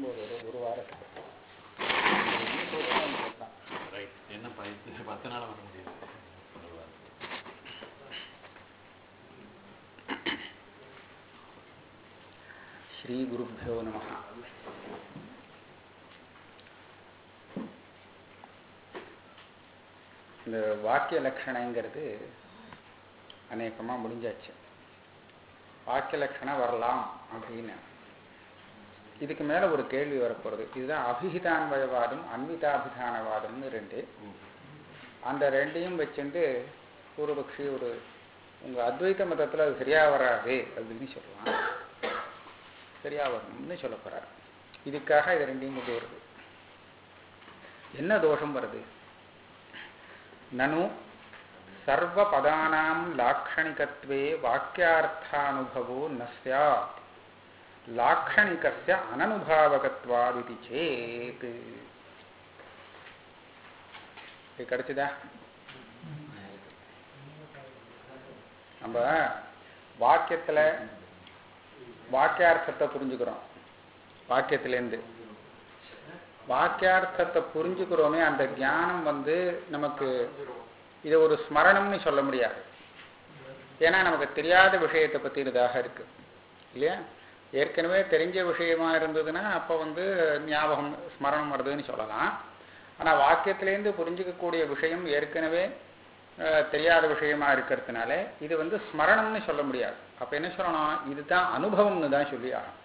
வரும்போது ஒரு ஒரு வாரத்துக்கு இன்னும் சொல்லுவாங்க கேட்கலாம். ரைட் என்ன பத்து பத்து நாள் வர முடியாது ஸ்ரீ குருப்பியோ நம இந்த வாக்கிய லட்சணைங்கிறது அநேகமாக முடிஞ்சாச்சு வாக்கிய லட்சணம் வரலாம் அப்படின்னு இதுக்கு மேலே ஒரு கேள்வி வரப்போகிறது இதுதான் அபிஹிதான்வயவாதம் அன்விதாபிதானவாதம்னு ரெண்டு அந்த ரெண்டையும் வச்சுட்டு பூர்வபக்ஷி ஒரு உங்கள் அத்வைத மதத்தில் அது சரியாக வராது அப்படின்னு சொல்லலாம் சரியா வரணும்னு சொல்ல போறார் இதுக்காக இது ரெண்டையும் கொண்டு வருது என்ன தோஷம் வருது நனு சர்வ பதானாம் லாக்ஷணிகத்வே வாக்கியார்த்தானுபவோ ந ஸ்யாத் லாக்ஷணிகஸ்ய அனனுபாவகத்வாதிதி சேத் இது கிடைச்சதா நம்ம வாக்கியத்துல வாக்கியார்த்தத்தை புரிஞ்சுக்கிறோம் வாக்கியத்திலேருந்து வாக்கியார்த்தத்தை புரிஞ்சுக்கிறோமே அந்த ஞானம் வந்து நமக்கு இதை ஒரு ஸ்மரணம்னு சொல்ல முடியாது ஏன்னா நமக்கு தெரியாத விஷயத்தை பற்றினதாக இருக்கு இல்லையா ஏற்கனவே தெரிஞ்ச விஷயமா இருந்ததுன்னா அப்போ வந்து ஞாபகம் ஸ்மரணம் வருதுன்னு சொல்லலாம் ஆனால் வாக்கியத்திலேருந்து புரிஞ்சுக்கக்கூடிய விஷயம் ஏற்கனவே தெரியாத விஷயமா இருக்கிறதுனால இது வந்து ஸ்மரணம்னு சொல்ல முடியாது அப்ப என்ன சொல்லணும் இதுதான் அனுபவம்னு தான் சொல்லி ஆகணும்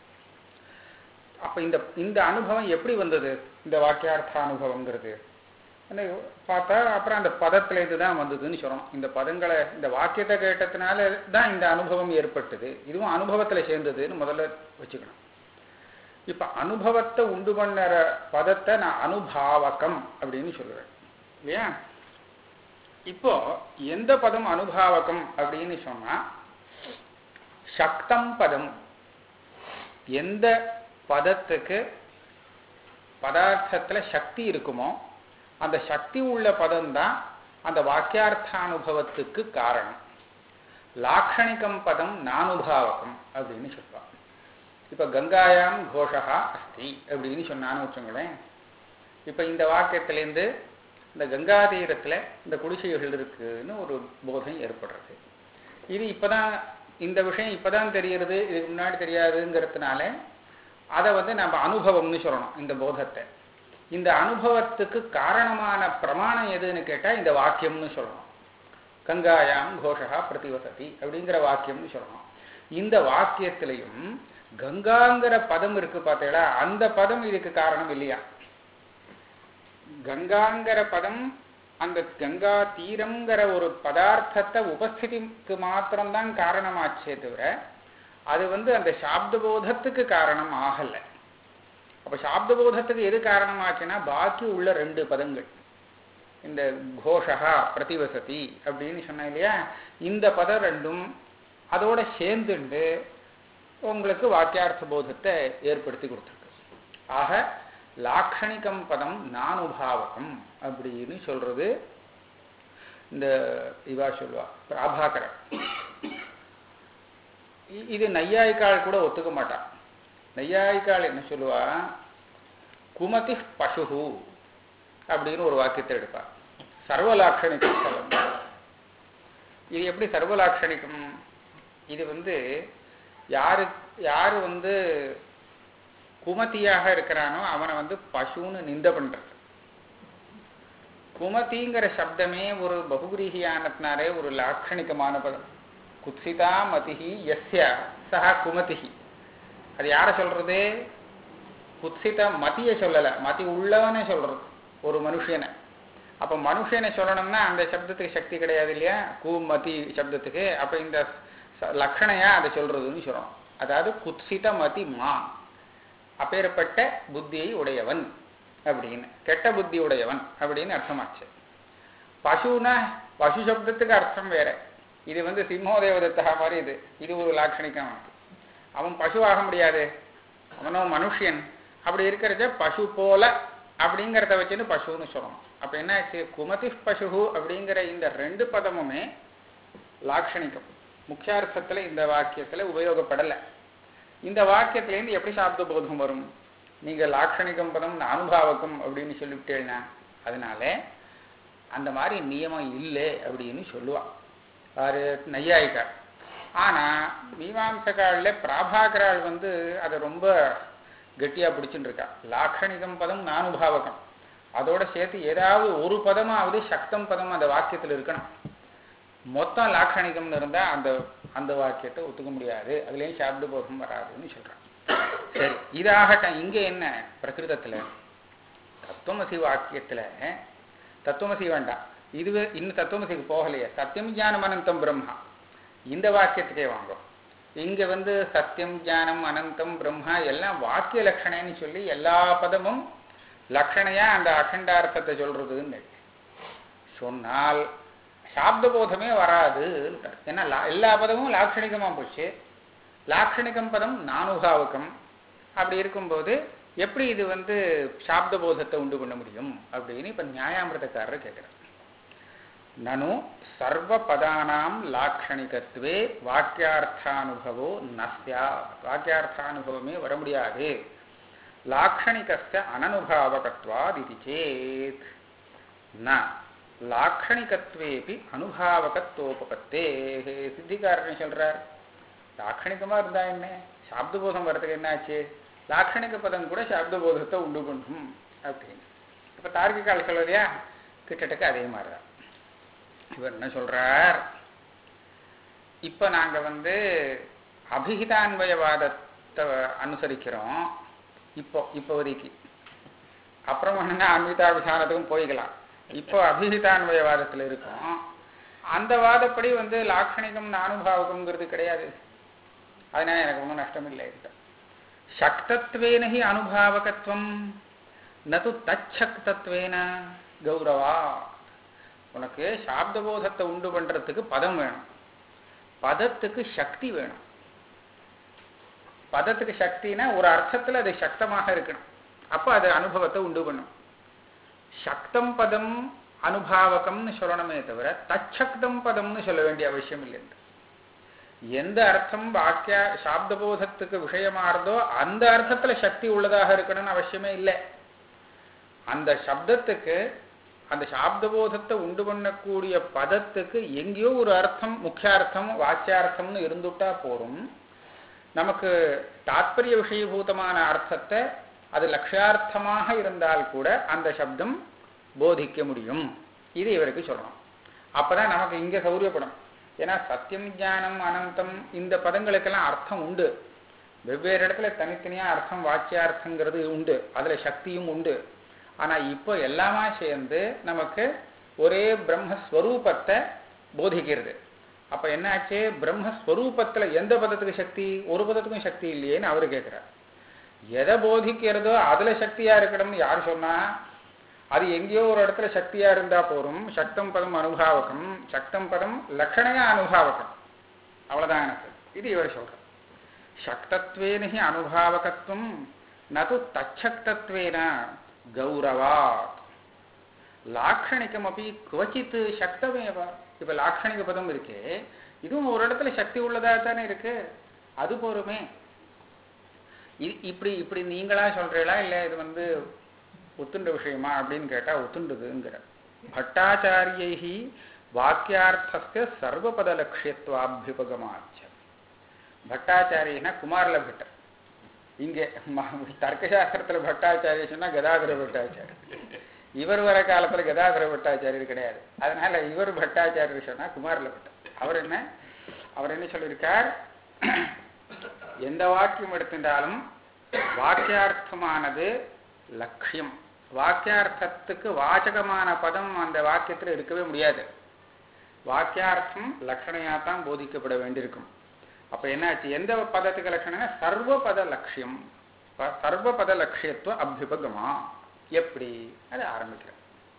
அப்ப இந்த இந்த அனுபவம் எப்படி வந்தது இந்த வாக்கியார்த்த அனுபவங்கிறது பார்த்தா அப்புறம் அந்த பதத்துல இதுதான் வந்ததுன்னு சொல்லணும் இந்த பதங்களை இந்த வாக்கியத்தை கேட்டதுனால தான் இந்த அனுபவம் ஏற்பட்டது இதுவும் அனுபவத்துல சேர்ந்ததுன்னு முதல்ல வச்சுக்கணும் இப்ப அனுபவத்தை உண்டு பண்ணுற பதத்தை நான் அனுபாவகம் அப்படின்னு சொல்லுவேன் இல்லையா இப்போ எந்த பதம் அனுபாவகம் அப்படின்னு சொன்னா சக்தம் பதம் எந்த பதத்துக்கு பதார்த்தத்துல சக்தி இருக்குமோ அந்த சக்தி உள்ள பதம் தான் அந்த வாக்கியார்த்தானுபவத்துக்கு காரணம் லாக்ஷணிகம் பதம் நானுபாவகம் அப்படின்னு சொல்லுவாங்க இப்ப கங்காயாம் கோஷகா அஸ்தி அப்படின்னு சொன்னான்னு வச்சுங்களேன் இப்ப இந்த வாக்கியத்திலேருந்து இந்த கங்கா தீரத்தில் இந்த குடிசைகள் இருக்குன்னு ஒரு போதம் ஏற்படுறது இது இப்போதான் இந்த விஷயம் இப்போதான் தெரியறது இதுக்கு முன்னாடி தெரியாதுங்கிறதுனால அதை வந்து நம்ம அனுபவம்னு சொல்லணும் இந்த போதத்தை இந்த அனுபவத்துக்கு காரணமான பிரமாணம் எதுன்னு கேட்டால் இந்த வாக்கியம்னு சொல்லணும் கங்காயாம் கோஷகா பிரதிவசதி அப்படிங்கிற வாக்கியம்னு சொல்லணும் இந்த வாக்கியத்திலையும் கங்காங்கிற பதம் இருக்கு பார்த்தீங்களா அந்த பதம் இதுக்கு காரணம் இல்லையா கங்காங்கிற பதம் அந்த கங்கா தீரம்ங்கிற ஒரு பதார்த்தத்தை உபஸ்திதிக்கு மாத்திரம்தான் காரணமாச்சே தவிர அது வந்து அந்த சாப்தபோதத்துக்கு காரணம் ஆகல அப்ப சாப்தபோதத்துக்கு எது காரணமாச்சுன்னா பாக்கி உள்ள ரெண்டு பதங்கள் இந்த கோஷகா பிரதிவசதி அப்படின்னு சொன்ன இல்லையா இந்த பதம் ரெண்டும் அதோட சேர்ந்துண்டு உங்களுக்கு வாக்கியார்த்த போதத்தை ஏற்படுத்தி கொடுத்துருக்கு ஆக லாக்ஷணிகம் பதம் நானுபாவகம் அப்படின்னு சொல்றது இந்த இவா சொல்லுவா பிராபாகரன் இது நையாயிக்கால் கூட ஒத்துக்க மாட்டான் நையாயிக்கால் என்ன சொல்லுவா குமதி பசு அப்படின்னு ஒரு வாக்கியத்தை எடுப்பா சர்வலாட்சணிகம் சொல்லும் இது எப்படி சர்வலாட்சணிகம் இது வந்து யாரு யாரு வந்து குமதியாக இருக்கிறானோ அவனை வந்து பசுன்னு நிந்த பண்றது குமதிங்கிற சப்தமே ஒரு பகுகிரீகியானத்தினாலே ஒரு லாட்சணிகமான பதம் குத்சிதா மதிஹி எஸ்ய சஹா குமதிஹி அது யாரை சொல்றது குத்சித மதியை சொல்லலை மதி உள்ளவனே சொல்றது ஒரு மனுஷனை அப்போ மனுஷனை சொல்லணும்னா அந்த சப்தத்துக்கு சக்தி கிடையாது இல்லையா குமதி சப்தத்துக்கு அப்போ இந்த லக்ஷணையா அதை சொல்றதுன்னு சொல்லணும் அதாவது குத்சித மதி மா அப்பேற்பட்ட புத்தியை உடையவன் அப்படின்னு கெட்ட புத்தி உடையவன் அப்படின்னு அர்த்தமாச்சு பசுனா பசு சப்தத்துக்கு அர்த்தம் வேற இது வந்து சிம்மோதேவதத்தா மாதிரி இது இது ஒரு லாட்சணிக்கம் அவனுக்கு அவன் பசு ஆக முடியாது அவனோ மனுஷன் அப்படி இருக்கிறத பசு போல அப்படிங்கிறத வச்சுன்னு பசுன்னு சொல்லணும் அப்ப என்ன ஆச்சு குமதி பசு அப்படிங்கிற இந்த ரெண்டு பதமுமே லாட்சணிகம் முக்கியார்த்தத்துல இந்த வாக்கியத்துல உபயோகப்படலை இந்த வாக்கியத்திலேருந்து எப்படி சாப்த போதம் வரும் நீங்க லாட்சணிகம் பதம் அனுபாவகம் அப்படின்னு சொல்லிவிட்டேன்னா அதனால அந்த மாதிரி நியமம் இல்லை அப்படின்னு சொல்லுவா யாரு நையாயிக்கார் ஆனா மீமாம்சக்காரில் பிராபாகரால் வந்து அதை ரொம்ப கெட்டியா பிடிச்சுட்டு இருக்கா லாட்சணிகம் பதம் நானுபாவகம் அதோட சேர்த்து ஏதாவது ஒரு பதமாவது சக்தம் பதம் அந்த வாக்கியத்தில் இருக்கணும் மொத்தம் லாட்சணிகம்னு இருந்தா அந்த அந்த வாக்கியத்தை ஒத்துக்க முடியாது அதுலேயும் சாப்த போகம் வராதுன்னு சொல்றான் சரி இதாகட்டும் இங்க என்ன பிரகிருதத்துல தத்துவமசி வாக்கியத்துல தத்துவமசி வேண்டாம் இதுவே இன்னும் தத்துவமசிக்கு போகலையே சத்தியம் ஞானம் அனந்தம் பிரம்மா இந்த வாக்கியத்துக்கே வாங்கும் இங்க வந்து சத்தியம் ஞானம் அனந்தம் பிரம்மா எல்லாம் வாக்கிய லட்சணைன்னு சொல்லி எல்லா பதமும் லட்சணையா அந்த அகண்டார்த்தத்தை சொல்றதுன்னு சொன்னால் சாப்த போதமே வராது ஏன்னா லா- எல்லா பதமும் லாட்சணிகமா போச்சு லாட்சணிகம் பதம் நானுபாவகம் அப்படி இருக்கும்போது எப்படி இது வந்து சாப்த போதத்தை உண்டு பண்ண முடியும் அப்படின்னு இப்ப நியாயாமிரதக்காரர் கேட்கிறார் நனு சர்வ பதானாம் லாட்சணிகத்துவே வாக்கியார்த்தானுபவோ நஸ்யா வாக்கியார்த்தானுபவமே வர முடியாது லாட்சணிகஸ்ய அனனுபாவகத்வாத் இது சேத் ந லாட்சணிகத்வேபி அனுபாவகத்தோபபத்தே சித்திகாரன் சொல்றார் லாட்சணிகமா இருந்தா என்ன சாப்தபோதம் வர்றதுக்கு என்னாச்சு லாட்சணிக பதம் கூட சாப்தபோதத்தை உண்டு பண்ணும் அப்படின்னு இப்ப தார்க்கிகால் சொல்வதையா கிட்டத்தட்ட அதே மாதிரிதான் இவர் என்ன சொல்றார் இப்ப நாங்க வந்து அபிஹிதான்வயவாதத்தை அனுசரிக்கிறோம் இப்போ இப்போதைக்கு அப்புறம் என்னன்னா அன்விதாபிசானத்துக்கும் போய்க்கலாம் இப்போ அபிஹிதான்வயவாதத்துல இருக்கோம் அந்த வாதப்படி வந்து லாட்சணிகம் அனுபாவகம்ங்கிறது கிடையாது அதனால எனக்கு ஒன்றும் நஷ்டம் இல்லை இதுல சக்தத்வேன ஹி அனுபாவகத்துவம் நது தச்சக்தத்வேன கௌரவா உனக்கு சாப்தபோதத்தை உண்டு பண்றதுக்கு பதம் வேணும் பதத்துக்கு சக்தி வேணும் பதத்துக்கு சக்தினா ஒரு அர்த்தத்துல அது சக்தமாக இருக்கணும் அப்ப அது அனுபவத்தை உண்டு பண்ணும் சக்தம் பதம் அனுபாவகம்னு சொல்லணுமே தவிர தச்சக்தம் பதம்னு சொல்ல வேண்டிய அவசியம் இல்லை எந்த அர்த்தம் வாக்கிய சாப்தபோதத்துக்கு விஷயமா இருந்தோ அந்த அர்த்தத்துல சக்தி உள்ளதாக இருக்கணும்னு அவசியமே இல்லை அந்த சப்தத்துக்கு அந்த சாப்தபோதத்தை உண்டு பண்ணக்கூடிய பதத்துக்கு எங்கேயோ ஒரு அர்த்தம் முக்கியார்த்தம் வாக்கியார்த்தம்னு இருந்துட்டா போரும் நமக்கு தாத்பரிய விஷயபூதமான அர்த்தத்தை அது லட்சியார்த்தமாக இருந்தால் கூட அந்த சப்தம் போதிக்க முடியும் இது இவருக்கு சொல்லணும் அப்பதான் நமக்கு இங்க சௌரியப்படும் ஏன்னா சத்தியம் ஞானம் அனந்தம் இந்த பதங்களுக்கெல்லாம் அர்த்தம் உண்டு வெவ்வேறு இடத்துல தனித்தனியா அர்த்தம் வாக்கியார்த்தங்கிறது உண்டு அதுல சக்தியும் உண்டு ஆனா இப்போ எல்லாமே சேர்ந்து நமக்கு ஒரே பிரம்மஸ்வரூபத்தை போதிக்கிறது அப்ப என்னாச்சு பிரம்மஸ்வரூபத்துல எந்த பதத்துக்கு சக்தி ஒரு பதத்துக்கும் சக்தி இல்லையேன்னு அவரு கேட்கிறார் எதை போதிக்கிறதோ அதுல சக்தியா இருக்கணும்னு யார் சொன்னா அது எங்கேயோ ஒரு இடத்துல சக்தியா இருந்தா போரும் சக்தம் பதம் அனுபாவகம் சக்தம் பதம் லட்சணையா அனுபாவகம் அவ்வளவுதான் எனக்கு இது இவர் சொல்ற சக்தத்வேன ஹி அனுபாவகத்துவம் நது தச்சக்தத்வேன கௌரவாத் லாட்சணிகம் அப்படி குவச்சித் சக்தமேவ இப்ப லாட்சணிக பதம் இருக்கே இதுவும் ஒரு இடத்துல சக்தி உள்ளதா தானே இருக்கு அது போருமே இ- இப்படி இப்படி நீங்களா சொல்றீங்களா இல்ல இது வந்து ஒத்துண்ட விஷயமா அப்படின்னு கேட்டா ஒத்துண்டுதுங்கிற பட்டாச்சாரியை வாக்கியார்த்தஸ்ய சர்வபத லட்சியத்துவாபியுபகமாச்ச பட்டாச்சாரியனா குமாரல பட்டர் இங்கே ம- தர்க்கசாஸ்திரத்துல பட்டாச்சாரிய சொன்னா கதாதர பட்டாச்சாரி இவர் வர காலத்துல கதாதர பட்டாச்சாரியர் கிடையாது அதனால இவர் பட்டாச்சாரியர் சொன்னா குமாரல பட்டர் அவர் என்ன அவர் என்ன சொல்லியிருக்கார் எந்த வாக்கியம் எடுத்துட்டாலும் வாக்கியார்த்தமானது லட்சியம் வாக்கியார்த்தத்துக்கு வாச்சகமான பதம் அந்த வாக்கியத்தில் இருக்கவே முடியாது வாக்கியார்த்தம் லட்சணையா தான் போதிக்கப்பட வேண்டியிருக்கும் அப்ப என்னாச்சு எந்த பதத்துக்கு லட்சணம்னா சர்வபத லட்சியம் ப- சர்வபத லட்சியத்துவ அபியுபகமா எப்படி அது ஆரம்பிக்கிறேன்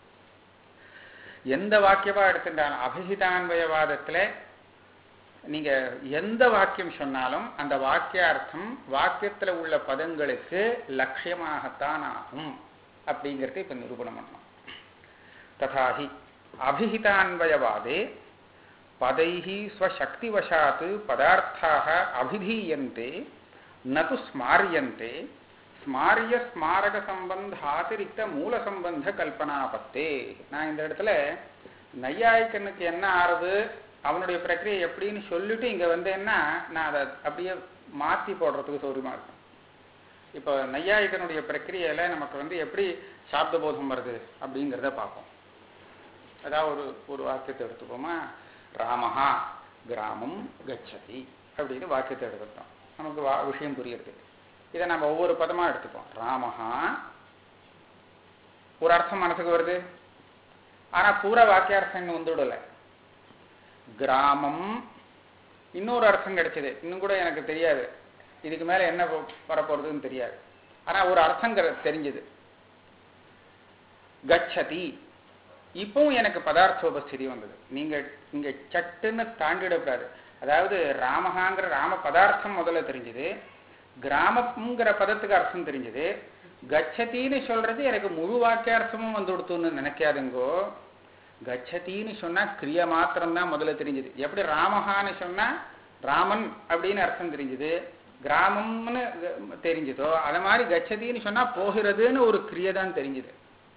எந்த வாக்கியமா எடுத்துட்டாலும் அபிஹிதான்வயவாதத்துல நீங்க எந்த வாக்கியம் சொன்னாலும் அந்த வாக்கியார்த்தம் வாக்கியத்துல உள்ள பதங்களுக்கு லட்சியமாகத்தான் ஆகும் அப்படிங்கிறத இப்ப நிரூபணம் பண்ணணும் ததாஹி அபிஹிதான்வயவாதே பதைः स्वशक्तिवशात् पदार्थाः अभिधीयन्ते न तु स्मार्यन्ते ஸ்மாரிய ஸ்மாரக சம்பந்தாதிரிக்த மூல சம்பந்த கல்பனாபத்தே நான் இந்த இடத்துல நையாயிக்கனுக்கு என்ன ஆறுது அவனுடைய பிரக்கிரியை எப்படின்னு சொல்லிட்டு இங்க வந்தேன்னா நான் அதை அப்படியே மாத்தி போடுறதுக்கு சௌரியமா இருக்கும் இப்போ நையாயிக்கனுடைய பிரக்கிரியையில நமக்கு வந்து எப்படி சாப்த போதம் வருது அப்படிங்கிறத பார்ப்போம் அதாவது ஒரு ஒரு வாக்கியத்தை எடுத்துப்போமா ராமஹா கிராமம் கச்சதி அப்படின்னு வாக்கியத்தை எடுத்துட்டோம் நமக்கு வா விஷயம் புரியுறது இதை நம்ம ஒவ்வொரு பதமா எடுத்துப்போம் ராமஹா ஒரு அர்த்தம் மனசுக்கு வருது ஆனா பூர வாக்கியார்த்தம் இங்க வந்துடல கிராமம் இன்னொரு அர்த்தம் கிடைச்சது இன்னும் கூட எனக்கு தெரியாது இதுக்கு மேல என்ன வ- வரப்போறதுன்னு தெரியாது ஆனா ஒரு அர்த்தம் கெ- தெரிஞ்சது கச்சதி இப்பவும் எனக்கு பதார்த்தோபஸ்திதி வந்தது நீங்க இங்க சட்டுன்னு தாண்டிடக்கூடாது அதாவது ராமஹாங்கிற ராம பதார்த்தம் முதல்ல தெரிஞ்சது கிராமம்ங்கிற பதத்துக்கு அர்த்தம் தெரிஞ்சது கச்சதின்னு சொல்றது எனக்கு முழு வாக்கியார்த்தமும் வந்து கொடுத்துன்னு நினைக்காதுங்கோ கச்சதின்னு சொன்னா கிரியா மாத்திரம்தான் முதல்ல தெரிஞ்சது எப்படி ராமஹான்னு சொன்னா ராமன் அப்படின்னு அர்த்தம் தெரிஞ்சது கிராமம்னு தெரிஞ்சதோ அது மாதிரி கச்சதின்னு சொன்னா போகிறதுன்னு ஒரு கிரியை தான் தெரிஞ்சது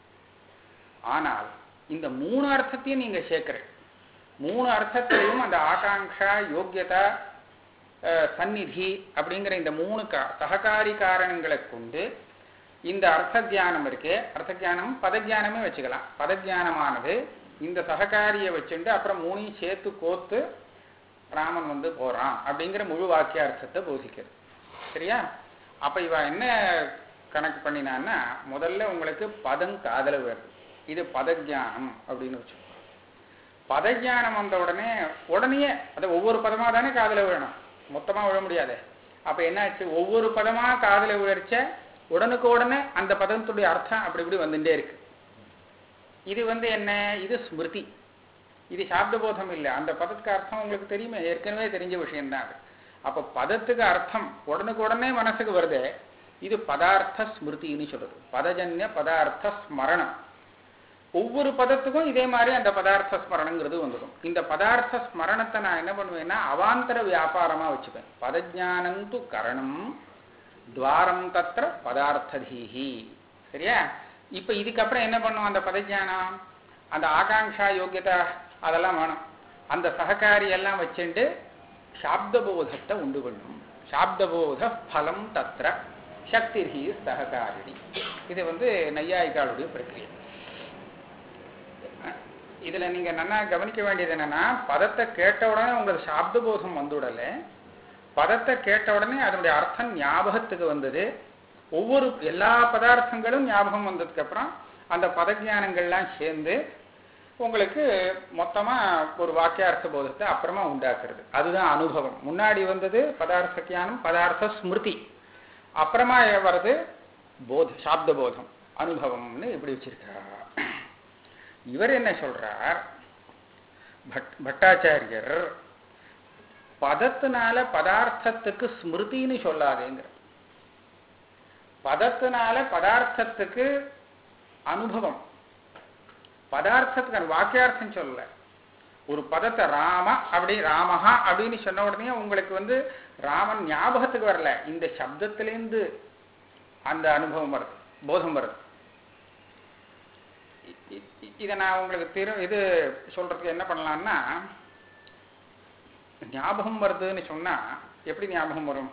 ஆனால் இந்த மூணு அர்த்தத்தையும் நீங்க சேர்க்கிறேன் மூணு அர்த்தத்திலையும் அந்த ஆகாங்ஷா யோக்கியதா அஹ், சந்நிதி அப்படிங்கிற இந்த மூணு கா சககாரி காரணங்களை கொண்டு இந்த அர்த்த தியானம் இருக்கே அர்த்த தியானம் பதஜானமே வச்சுக்கலாம் பதஜானமானது இந்த சககாரியை வச்சுட்டு அப்புறம் மூணையும் சேர்த்து கோத்து ராமன் வந்து போறான் அப்படிங்கிற முழு வாக்கியார்த்தத்தை போதிக்கிறது சரியா அப்ப இவ என்ன கணக்கு பண்ணினான்னா முதல்ல உங்களுக்கு பதம் காதல வருது இது பதஜானம் அப்படின்னு வச்சு பதஜானம் வந்த உடனே உடனே அதை ஒவ்வொரு பதமா தானே காதல விழணும் மொத்தமா விழ முடியாதே அப்ப என்னாச்சு ஒவ்வொரு பதமா காதல விழச்ச உடனுக்கு உடனே அந்த பதத்துடைய அர்த்தம் அப்படி இப்படி வந்துட்டே இருக்கு இது வந்து என்ன இது ஸ்மிருதி இது சாப்தபோதம் இல்லை அந்த பதத்துக்கு அர்த்தம் உங்களுக்கு தெரியுமே ஏற்கனவே தெரிஞ்ச விஷயம்தான் அது அப்ப பதத்துக்கு அர்த்தம் உடனுக்கு உடனே மனசுக்கு வருதே இது பதார்த்த ஸ்மிருதின்னு சொல்றது பதஜன்ய பதார்த்த ஸ்மரணம் ஒவ்வொரு பதத்துக்கும் இதே மாதிரி அந்த பதார்த்த ஸ்மரணங்கிறது வந்துடும் இந்த பதார்த்த ஸ்மரணத்தை நான் என்ன பண்ணுவேன்னா அவாந்தர வியாபாரமா வச்சுப்பேன் பதஜானந்து கரணம் துவாரம் தத்திர பதார்த்ததீஹி சரியா இப்ப இதுக்கப்புறம் என்ன பண்ணும் அந்த பதஜானம் அந்த ஆகாங்ஷா யோக்கியதா அதெல்லாம் வேணும் அந்த சககாரி எல்லாம் வச்சுண்டு சாப்தபோதத்தை உண்டு பண்ணும் சாப்தபோத பலம் தத்திர சக்திர்ஹி சககாரிணி இது வந்து நையாயிகாளுடைய பிரக்கிரியை இதுல நீங்க நல்லா கவனிக்க வேண்டியது என்னன்னா பதத்தை கேட்ட உடனே உங்களுக்கு சாப்த போதம் வந்துடல பதத்தை கேட்ட உடனே அதனுடைய அர்த்தம் ஞாபகத்துக்கு வந்தது ஒவ்வொரு எல்லா பதார்த்தங்களும் ஞாபகம் வந்ததுக்கு அப்புறம் அந்த பதஜானங்கள்லாம் சேர்ந்து உங்களுக்கு மொத்தமா ஒரு வாக்கியார்த்த போதத்தை அப்புறமா உண்டாக்குறது அதுதான் அனுபவம் முன்னாடி வந்தது பதார்த்த ஞானம் பதார்த்த ஸ்மிருதி அப்புறமா வர்றது போத சாப்த போதம் அனுபவம்னு இப்படி வச்சிருக்கா இவர் என்ன சொல்றார் பட் பட்டாச்சாரியர் பதத்தினால பதார்த்தத்துக்கு ஸ்மிருதின்னு சொல்லாதேங்கிற பதத்தினால பதார்த்தத்துக்கு அனுபவம் பதார்த்தத்துக்கு அந்த வாக்கியார்த்தம் சொல்லல ஒரு பதத்தை ராம அப்படி ராமஹா அப்படின்னு சொன்ன உடனே உங்களுக்கு வந்து ராமன் ஞாபகத்துக்கு வரல இந்த சப்தத்திலேருந்து அந்த அனுபவம் வருது போதம் வருது இ- இ- இதை நான் உங்களுக்கு திரு இது சொல்றதுக்கு என்ன பண்ணலாம்னா ஞாபகம் வருதுன்னு சொன்னா எப்படி ஞாபகம் வரும்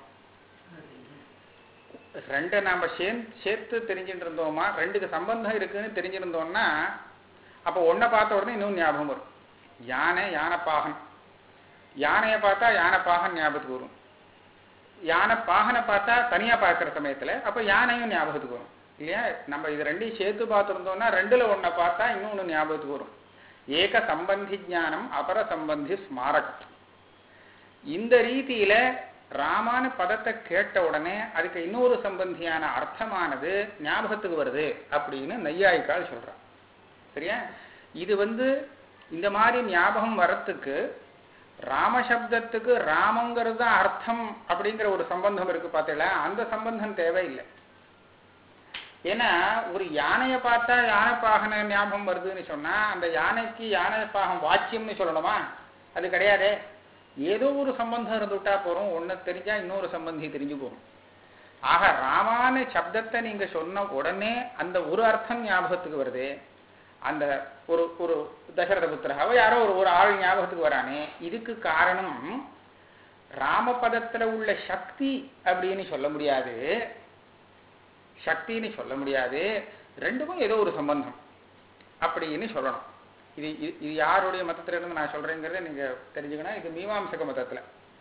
ரெண்டை நாம சேர்ந்து சேர்த்து தெரிஞ்சுட்டு இருந்தோமா ரெண்டுக்கு சம்பந்தம் இருக்குன்னு தெரிஞ்சிருந்தோம்னா அப்போ ஒன்றை பார்த்த உடனே இன்னும் ஞாபகம் வரும் யானை யானைப்பாகன் யானையை பார்த்தா யானைப்பாகன் ஞாபகத்துக்கு வரும் யானை பாகனை பார்த்தா தனியா பார்க்குற சமயத்துல அப்போ யானையும் ஞாபகத்துக்கு வரும் இல்லையா நம்ம இது ரெண்டையும் சேர்த்து பார்த்துருந்தோம்னா ரெண்டுல ஒன்றை பார்த்தா இன்னொன்று ஞாபகத்துக்கு வரும் ஏக சம்பந்தி ஞானம் அபர சம்பந்தி ஸ்மாரகம் இந்த ரீதியில ராமான பதத்தை கேட்ட உடனே அதுக்கு இன்னொரு சம்பந்தியான அர்த்தமானது ஞாபகத்துக்கு வருது அப்படின்னு நையாயிக்கால் சொல்றான் சரியா இது வந்து இந்த மாதிரி ஞாபகம் வரத்துக்கு ராமசப்தத்துக்கு ராமங்கிறது தான் அர்த்தம் அப்படிங்கிற ஒரு சம்பந்தம் இருக்கு பார்த்தீங்களா அந்த சம்பந்தம் தேவையில்லை ஏன்னா ஒரு யானையை பார்த்தா யானைப்பாகன ஞாபகம் வருதுன்னு சொன்னா அந்த யானைக்கு யானைப்பாகம் வாக்கியம்னு சொல்லணுமா அது கிடையாதே ஏதோ ஒரு சம்பந்தம் இருந்துவிட்டா போறோம் ஒன்னு தெரிஞ்சா இன்னொரு சம்பந்தி தெரிஞ்சு போகும் ஆக ராமான ராமன்னு சப்தத்தை நீங்க சொன்ன உடனே அந்த ஒரு அர்த்தம் ஞாபகத்துக்கு வருது அந்த ஒரு ஒரு தசரத புத்திரகாவோ யாரோ ஒரு ஒரு ஆள் ஞாபகத்துக்கு வரானே இதுக்கு காரணம் ராமபதத்துல உள்ள சக்தி அப்படின்னு சொல்ல முடியாது சக்தின்னு சொல்ல முடியாது ரெண்டுக்கும் ஏதோ ஒரு சம்பந்தம் அப்படின்னு சொல்லணும் இது இது- இது யாருடைய மதத்துல இருந்து நான் சொல்றேங்கிறத நீங்க தெரிஞ்சுக்கணும் இது மீமாம்சக மதத்துல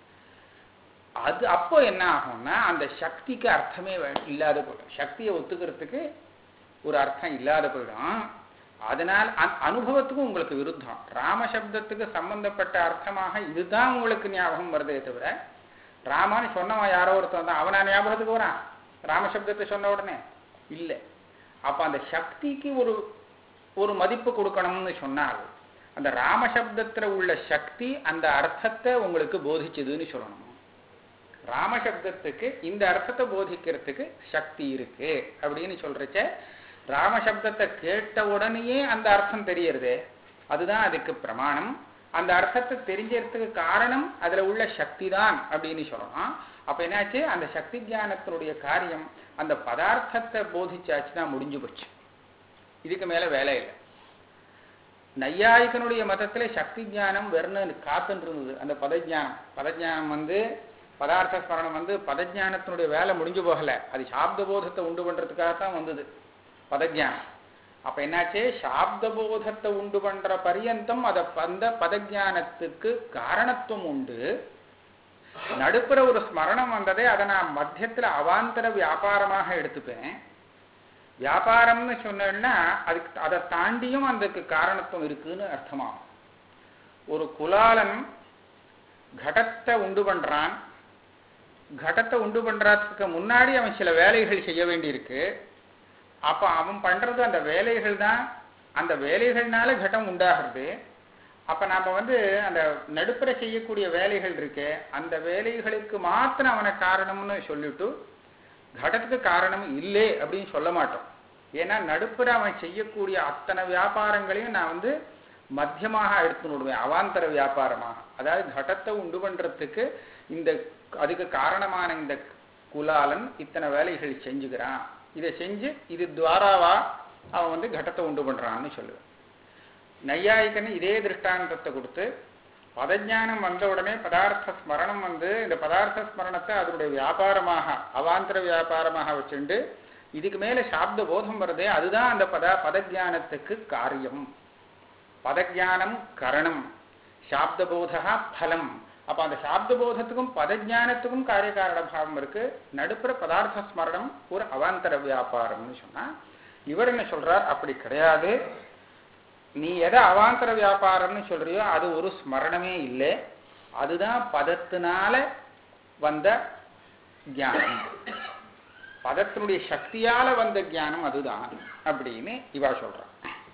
அது அப்போ என்ன ஆகும்னா அந்த சக்திக்கு அர்த்தமே வே- இல்லாத போயிடும் சக்தியை ஒத்துக்கிறதுக்கு ஒரு அர்த்தம் இல்லாத போயிடும் அதனால் அ- அனுபவத்துக்கும் உங்களுக்கு விருத்தம் ராமசப்தத்துக்கு சம்பந்தப்பட்ட அர்த்தமாக இதுதான் உங்களுக்கு ஞாபகம் வருதே தவிர ராமான்னு சொன்னவன் யாரோ ஒருத்தன் தான் அவனா ஞாபகத்துக்கு வரான் ராமசப்தத்தை சொன்ன உடனே இல்லை அப்ப அந்த சக்திக்கு ஒரு ஒரு மதிப்பு கொடுக்கணும்னு சொன்னால் அந்த ராமசப்தத்துல உள்ள சக்தி அந்த அர்த்தத்தை உங்களுக்கு போதிச்சதுன்னு சொல்லணும் ராமசப்தத்துக்கு இந்த அர்த்தத்தை போதிக்கிறதுக்கு சக்தி இருக்கு அப்படின்னு சொல்றச்ச ராமசப்தத்தை கேட்ட உடனேயே அந்த அர்த்தம் தெரியறது அதுதான் அதுக்கு பிரமாணம் அந்த அர்த்தத்தை தெரிஞ்சறதுக்கு காரணம் அதுல உள்ள சக்தி தான் அப்படின்னு சொல்லணும் அப்ப என்னாச்சு அந்த சக்தி ஞானத்தினுடைய காரியம் அந்த பதார்த்தத்தை போதிச்சாச்சுன்னா முடிஞ்சு போச்சு இதுக்கு மேல வேலை இல்லை நையாயிகனுடைய மதத்துல சக்தி ஞானம் வெறும் காத்துன்னு இருந்தது அந்த பதஜானம் பதஜானம் வந்து பதார்த்த ஸ்மரணம் வந்து பதஜானத்தினுடைய வேலை முடிஞ்சு போகல அது சாப்த போதத்தை உண்டு பண்றதுக்காக தான் வந்தது பதஜானம் அப்ப என்னாச்சு சாப்த போதத்தை உண்டு பண்ற பரியந்தம் அத அந்த பதஜானத்துக்கு காரணத்துவம் உண்டு நடுப்புற ஒரு ஸ்மரணம் வந்ததே அதை நான் மத்தியத்துல அவாந்தர வியாபாரமாக எடுத்துப்பேன் வியாபாரம்னு சொன்னேன்னா அதுக்கு அதை தாண்டியும் அதுக்கு காரணத்துவம் இருக்குன்னு அர்த்தமாகும் ஒரு குலாலன் கடத்தை உண்டு பண்றான் கடத்தை உண்டு பண்றதுக்கு முன்னாடி அவன் சில வேலைகள் செய்ய வேண்டியிருக்கு அப்ப அவன் பண்றது அந்த வேலைகள் தான் அந்த வேலைகள்னால கடம் உண்டாகிறது அப்ப நாம வந்து அந்த நடுப்புற செய்யக்கூடிய வேலைகள் இருக்கு அந்த வேலைகளுக்கு மாத்திரம் அவனை காரணம்னு சொல்லிட்டு கடத்துக்கு காரணம் இல்லை அப்படின்னு சொல்ல மாட்டோம் ஏன்னா நடுப்புற அவன் செய்யக்கூடிய அத்தனை வியாபாரங்களையும் நான் வந்து மத்தியமாக எடுத்து விடுவேன் அவாந்தர வியாபாரமாக அதாவது கடத்தை உண்டு பண்றதுக்கு இந்த அதுக்கு காரணமான இந்த குலாலன் இத்தனை வேலைகள் செஞ்சுக்கிறான் இதை செஞ்சு இது துவாராவா அவன் வந்து கடத்தை உண்டு பண்றான்னு சொல்லுவேன் நையாயிக்கன்னு இதே திருஷ்டாந்தத்தை கொடுத்து பதஞானம் வந்த உடனே பதார்த்த ஸ்மரணம் வந்து இந்த பதார்த்த ஸ்மரணத்தை அதனுடைய வியாபாரமாக அவாந்தர வியாபாரமாக வச்சுண்டு இதுக்கு மேல சாப்த போதம் வருதே அதுதான் அந்த பத பதஜானத்துக்கு காரியம் பதஜானம் கரணம் சாப்த போதா பலம் அப்ப அந்த சாப்த போதத்துக்கும் பதஜானத்துக்கும் காரியகாரண பாவம் இருக்கு நடுப்புற பதார்த்த ஸ்மரணம் ஒரு அவாந்தர வியாபாரம்னு சொன்னா இவர் என்ன சொல்றார் அப்படி கிடையாது நீ எதை அவாந்தர வியாபாரம்னு சொல்றியோ அது ஒரு ஸ்மரணமே இல்லை அதுதான் பதத்தினால வந்த ஞானம் பதத்தினுடைய சக்தியால வந்த ஞானம் அதுதான் அப்படின்னு இவா சொல்றான்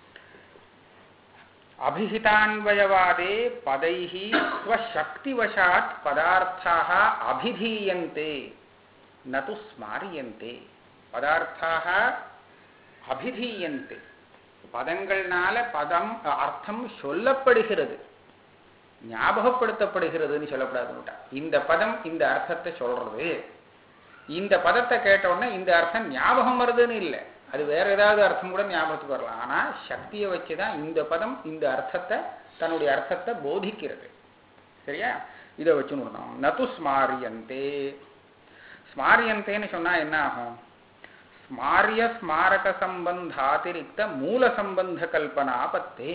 அபிஹிதான்வயவாதே பதைஹி ஸ்வசக்திவசாத் பதார்த்தாக அபிதீயந்தே நது ஸ்மாரியந்தே பதார்த்தாக அபிதீயந்தே பதங்கள்னால பதம் அர்த்தம் சொல்லப்படுகிறது ஞாபகப்படுத்தப்படுகிறதுன்னு சொல்லப்படாது இந்த பதம் இந்த அர்த்தத்தை சொல்றது இந்த பதத்தை கேட்ட உடனே இந்த அர்த்தம் ஞாபகம் வருதுன்னு இல்லை அது வேற ஏதாவது அர்த்தம் கூட ஞாபகத்துக்கு வரலாம் ஆனா சக்தியை வச்சுதான் இந்த பதம் இந்த அர்த்தத்தை தன்னுடைய அர்த்தத்தை போதிக்கிறது சரியா இதை வச்சு விடணும் நது ஸ்மாரியந்தே ஸ்மாரியந்தேன்னு சொன்னா என்ன ஆகும் ஸ்மாரிய ஸ்மாரக சம்பந்தாதிரிக்த மூல சம்பந்த கல்பனா பத்தே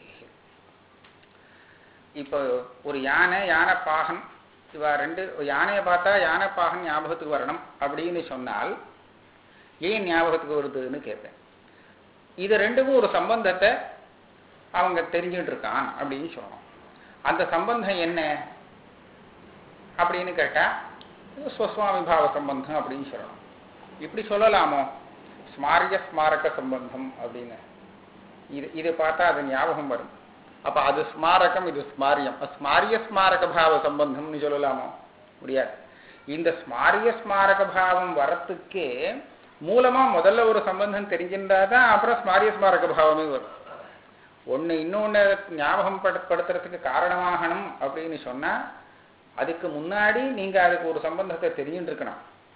இப்போ ஒரு யானை யானை பாகன் இவ ரெண்டு யானையை பார்த்தா யானை பாகன் ஞாபகத்துக்கு வரணும் அப்படின்னு சொன்னால் ஏன் ஞாபகத்துக்கு வருதுன்னு கேட்பேன் இது ரெண்டுக்கும் ஒரு சம்பந்தத்தை அவங்க தெரிஞ்சுட்டு இருக்கான் அப்படின்னு சொல்லணும் அந்த சம்பந்தம் என்ன அப்படின்னு கேட்டா ஸ்வஸ்வாமி பாவ சம்பந்தம் அப்படின்னு சொல்லணும் இப்படி சொல்லலாமோ ஸ்மாரிய ஸ்மாரக சம்பந்தம் அப்படின்னு இது இதை பார்த்தா அது ஞாபகம் வரும் அப்ப அது ஸ்மாரகம் இது ஸ்மாரியம் ஸ்மாரிய ஸ்மாரக பாவ சம்பந்தம்னு சொல்லலாமோ முடியாது இந்த ஸ்மாரிய ஸ்மாரக பாவம் வரத்துக்கே மூலமா முதல்ல ஒரு சம்பந்தம் தெரிஞ்சிருந்தாதான் அப்புறம் ஸ்மாரிய ஸ்மாரக பாவமே வரும் ஒண்ணு இன்னொன்னு ஞாபகம் படுத்துறதுக்கு காரணமாகணும் அப்படின்னு சொன்னா அதுக்கு முன்னாடி நீங்க அதுக்கு ஒரு சம்பந்தத்தை தெரிஞ்சுட்டு இருக்கணும்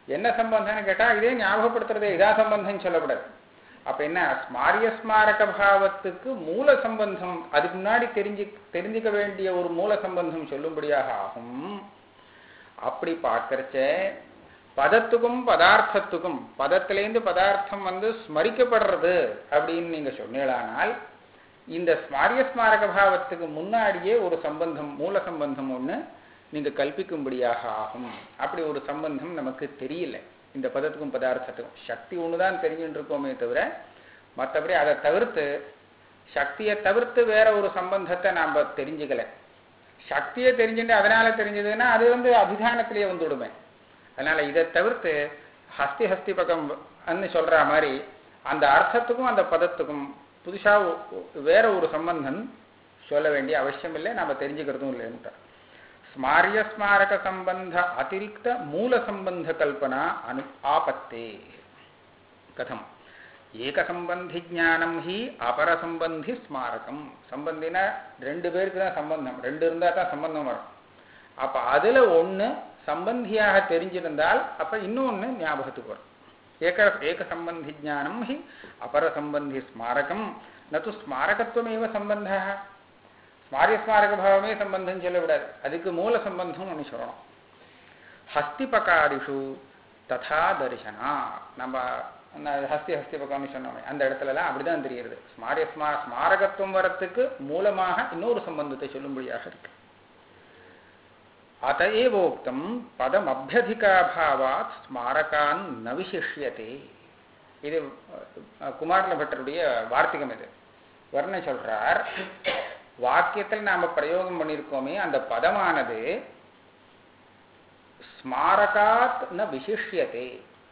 என்ன சம்பந்தம்னு கேட்டா இதே ஞாபகப்படுத்துறதே இதா சம்பந்தம் சொல்லக்கூடாது அப்ப என்ன ஸ்மாரிய ஸ்மாரக பாவத்துக்கு மூல சம்பந்தம் அதுக்கு முன்னாடி தெரிஞ்சு தெரிஞ்சுக்க வேண்டிய ஒரு மூல சம்பந்தம் சொல்லும்படியாக ஆகும் அப்படி பார்க்கறச்ச பதத்துக்கும் பதார்த்தத்துக்கும் பதத்திலேருந்து பதார்த்தம் வந்து ஸ்மரிக்கப்படுறது அப்படின்னு நீங்க சொன்னீங்களானால் இந்த ஸ்மாரிய ஸ்மாரக பாவத்துக்கு முன்னாடியே ஒரு சம்பந்தம் மூல சம்பந்தம் ஒண்ணு நீங்க கல்பிக்கும்படியாக ஆகும் அப்படி ஒரு சம்பந்தம் நமக்கு தெரியல இந்த பதத்துக்கும் பதார்த்தத்துக்கும் சக்தி ஒண்ணுதான் தெரிஞ்சுட்டு இருக்கோமே தவிர மற்றபடி அதை தவிர்த்து சக்தியை தவிர்த்து வேற ஒரு சம்பந்தத்தை நாம தெரிஞ்சுக்கல சக்தியை தெரிஞ்சுட்டு அதனால தெரிஞ்சதுன்னா அது வந்து அபிதானத்திலேயே வந்துவிடுமே அதனால இதை தவிர்த்து ஹஸ்தி ஹஸ்தி பக்கம் அன்னு சொல்ற மாதிரி அந்த அர்த்தத்துக்கும் அந்த பதத்துக்கும் புதுசா ஒ- ஒ- வேற ஒரு சம்பந்தம் சொல்ல வேண்டிய அவசியம் இல்லை நாம தெரிஞ்சுக்கிறதும் இல்லைன்ட்டு ஸ்மாரிய ஸ்மாரக சம்பந்த அதிரிக்த மூல சம்பந்த கல்பனா அனு ஆபத்தே கதம் ஏகசம்பந்தி ஞானம் ஹி அபரசம்பந்தி ஸ்மாரகம் சம்பந்தினா ரெண்டு பேருக்கு தான் சம்பந்தம் ரெண்டு இருந்தா தான் சம்பந்தம் வரும் அப்ப அதுல ஒண்ணு சம்பந்தியாக தெரிஞ்சிருந்தால் அப்ப இன்னொன்னு ஞாபகத்துக்கு வரும் ஏக ஏக சம்பந்தி ஞானம் ஹி அபரசம்பந்தி ஸ்மாரகம் நது ஸ்மாரகத்துவமேவ சம்பந்த ஸ்மாரிய ஸ்மாரக பாவமே சம்பந்தம் சொல்லக்கூடாது அதுக்கு மூல சம்பந்தம் ஒன்று சொல்லணும் ஹஸ்திபகாரிஷு ததா தரிசனா நம்ம ந- ஹஸ்தி ஹஸ்தி பக்கம்னு சொன்னோமே அந்த இடத்துலலாம் அப்படிதான் தெரியுது ஸ்மாரிய ஸ்மா ஸ்மாரகத்துவம் வரத்துக்கு மூலமாக இன்னொரு சம்பந்தத்தை சொல்லும்படியாக இருக்கு அதைவோக்தம் பதம் அபியதிகாபாவாத் ஸ்மாரகான் ந விசிஷ்யதே இது அஹ், குமாரல பட்டருடைய வார்த்திகம் இது வர்ண சொல்றார் வாக்கியத்தில் நாம பிரயோகம் பண்ணியிருக்கோமே அந்த பதமானது ஸ்மாரகாத் ந விசிஷ்யதே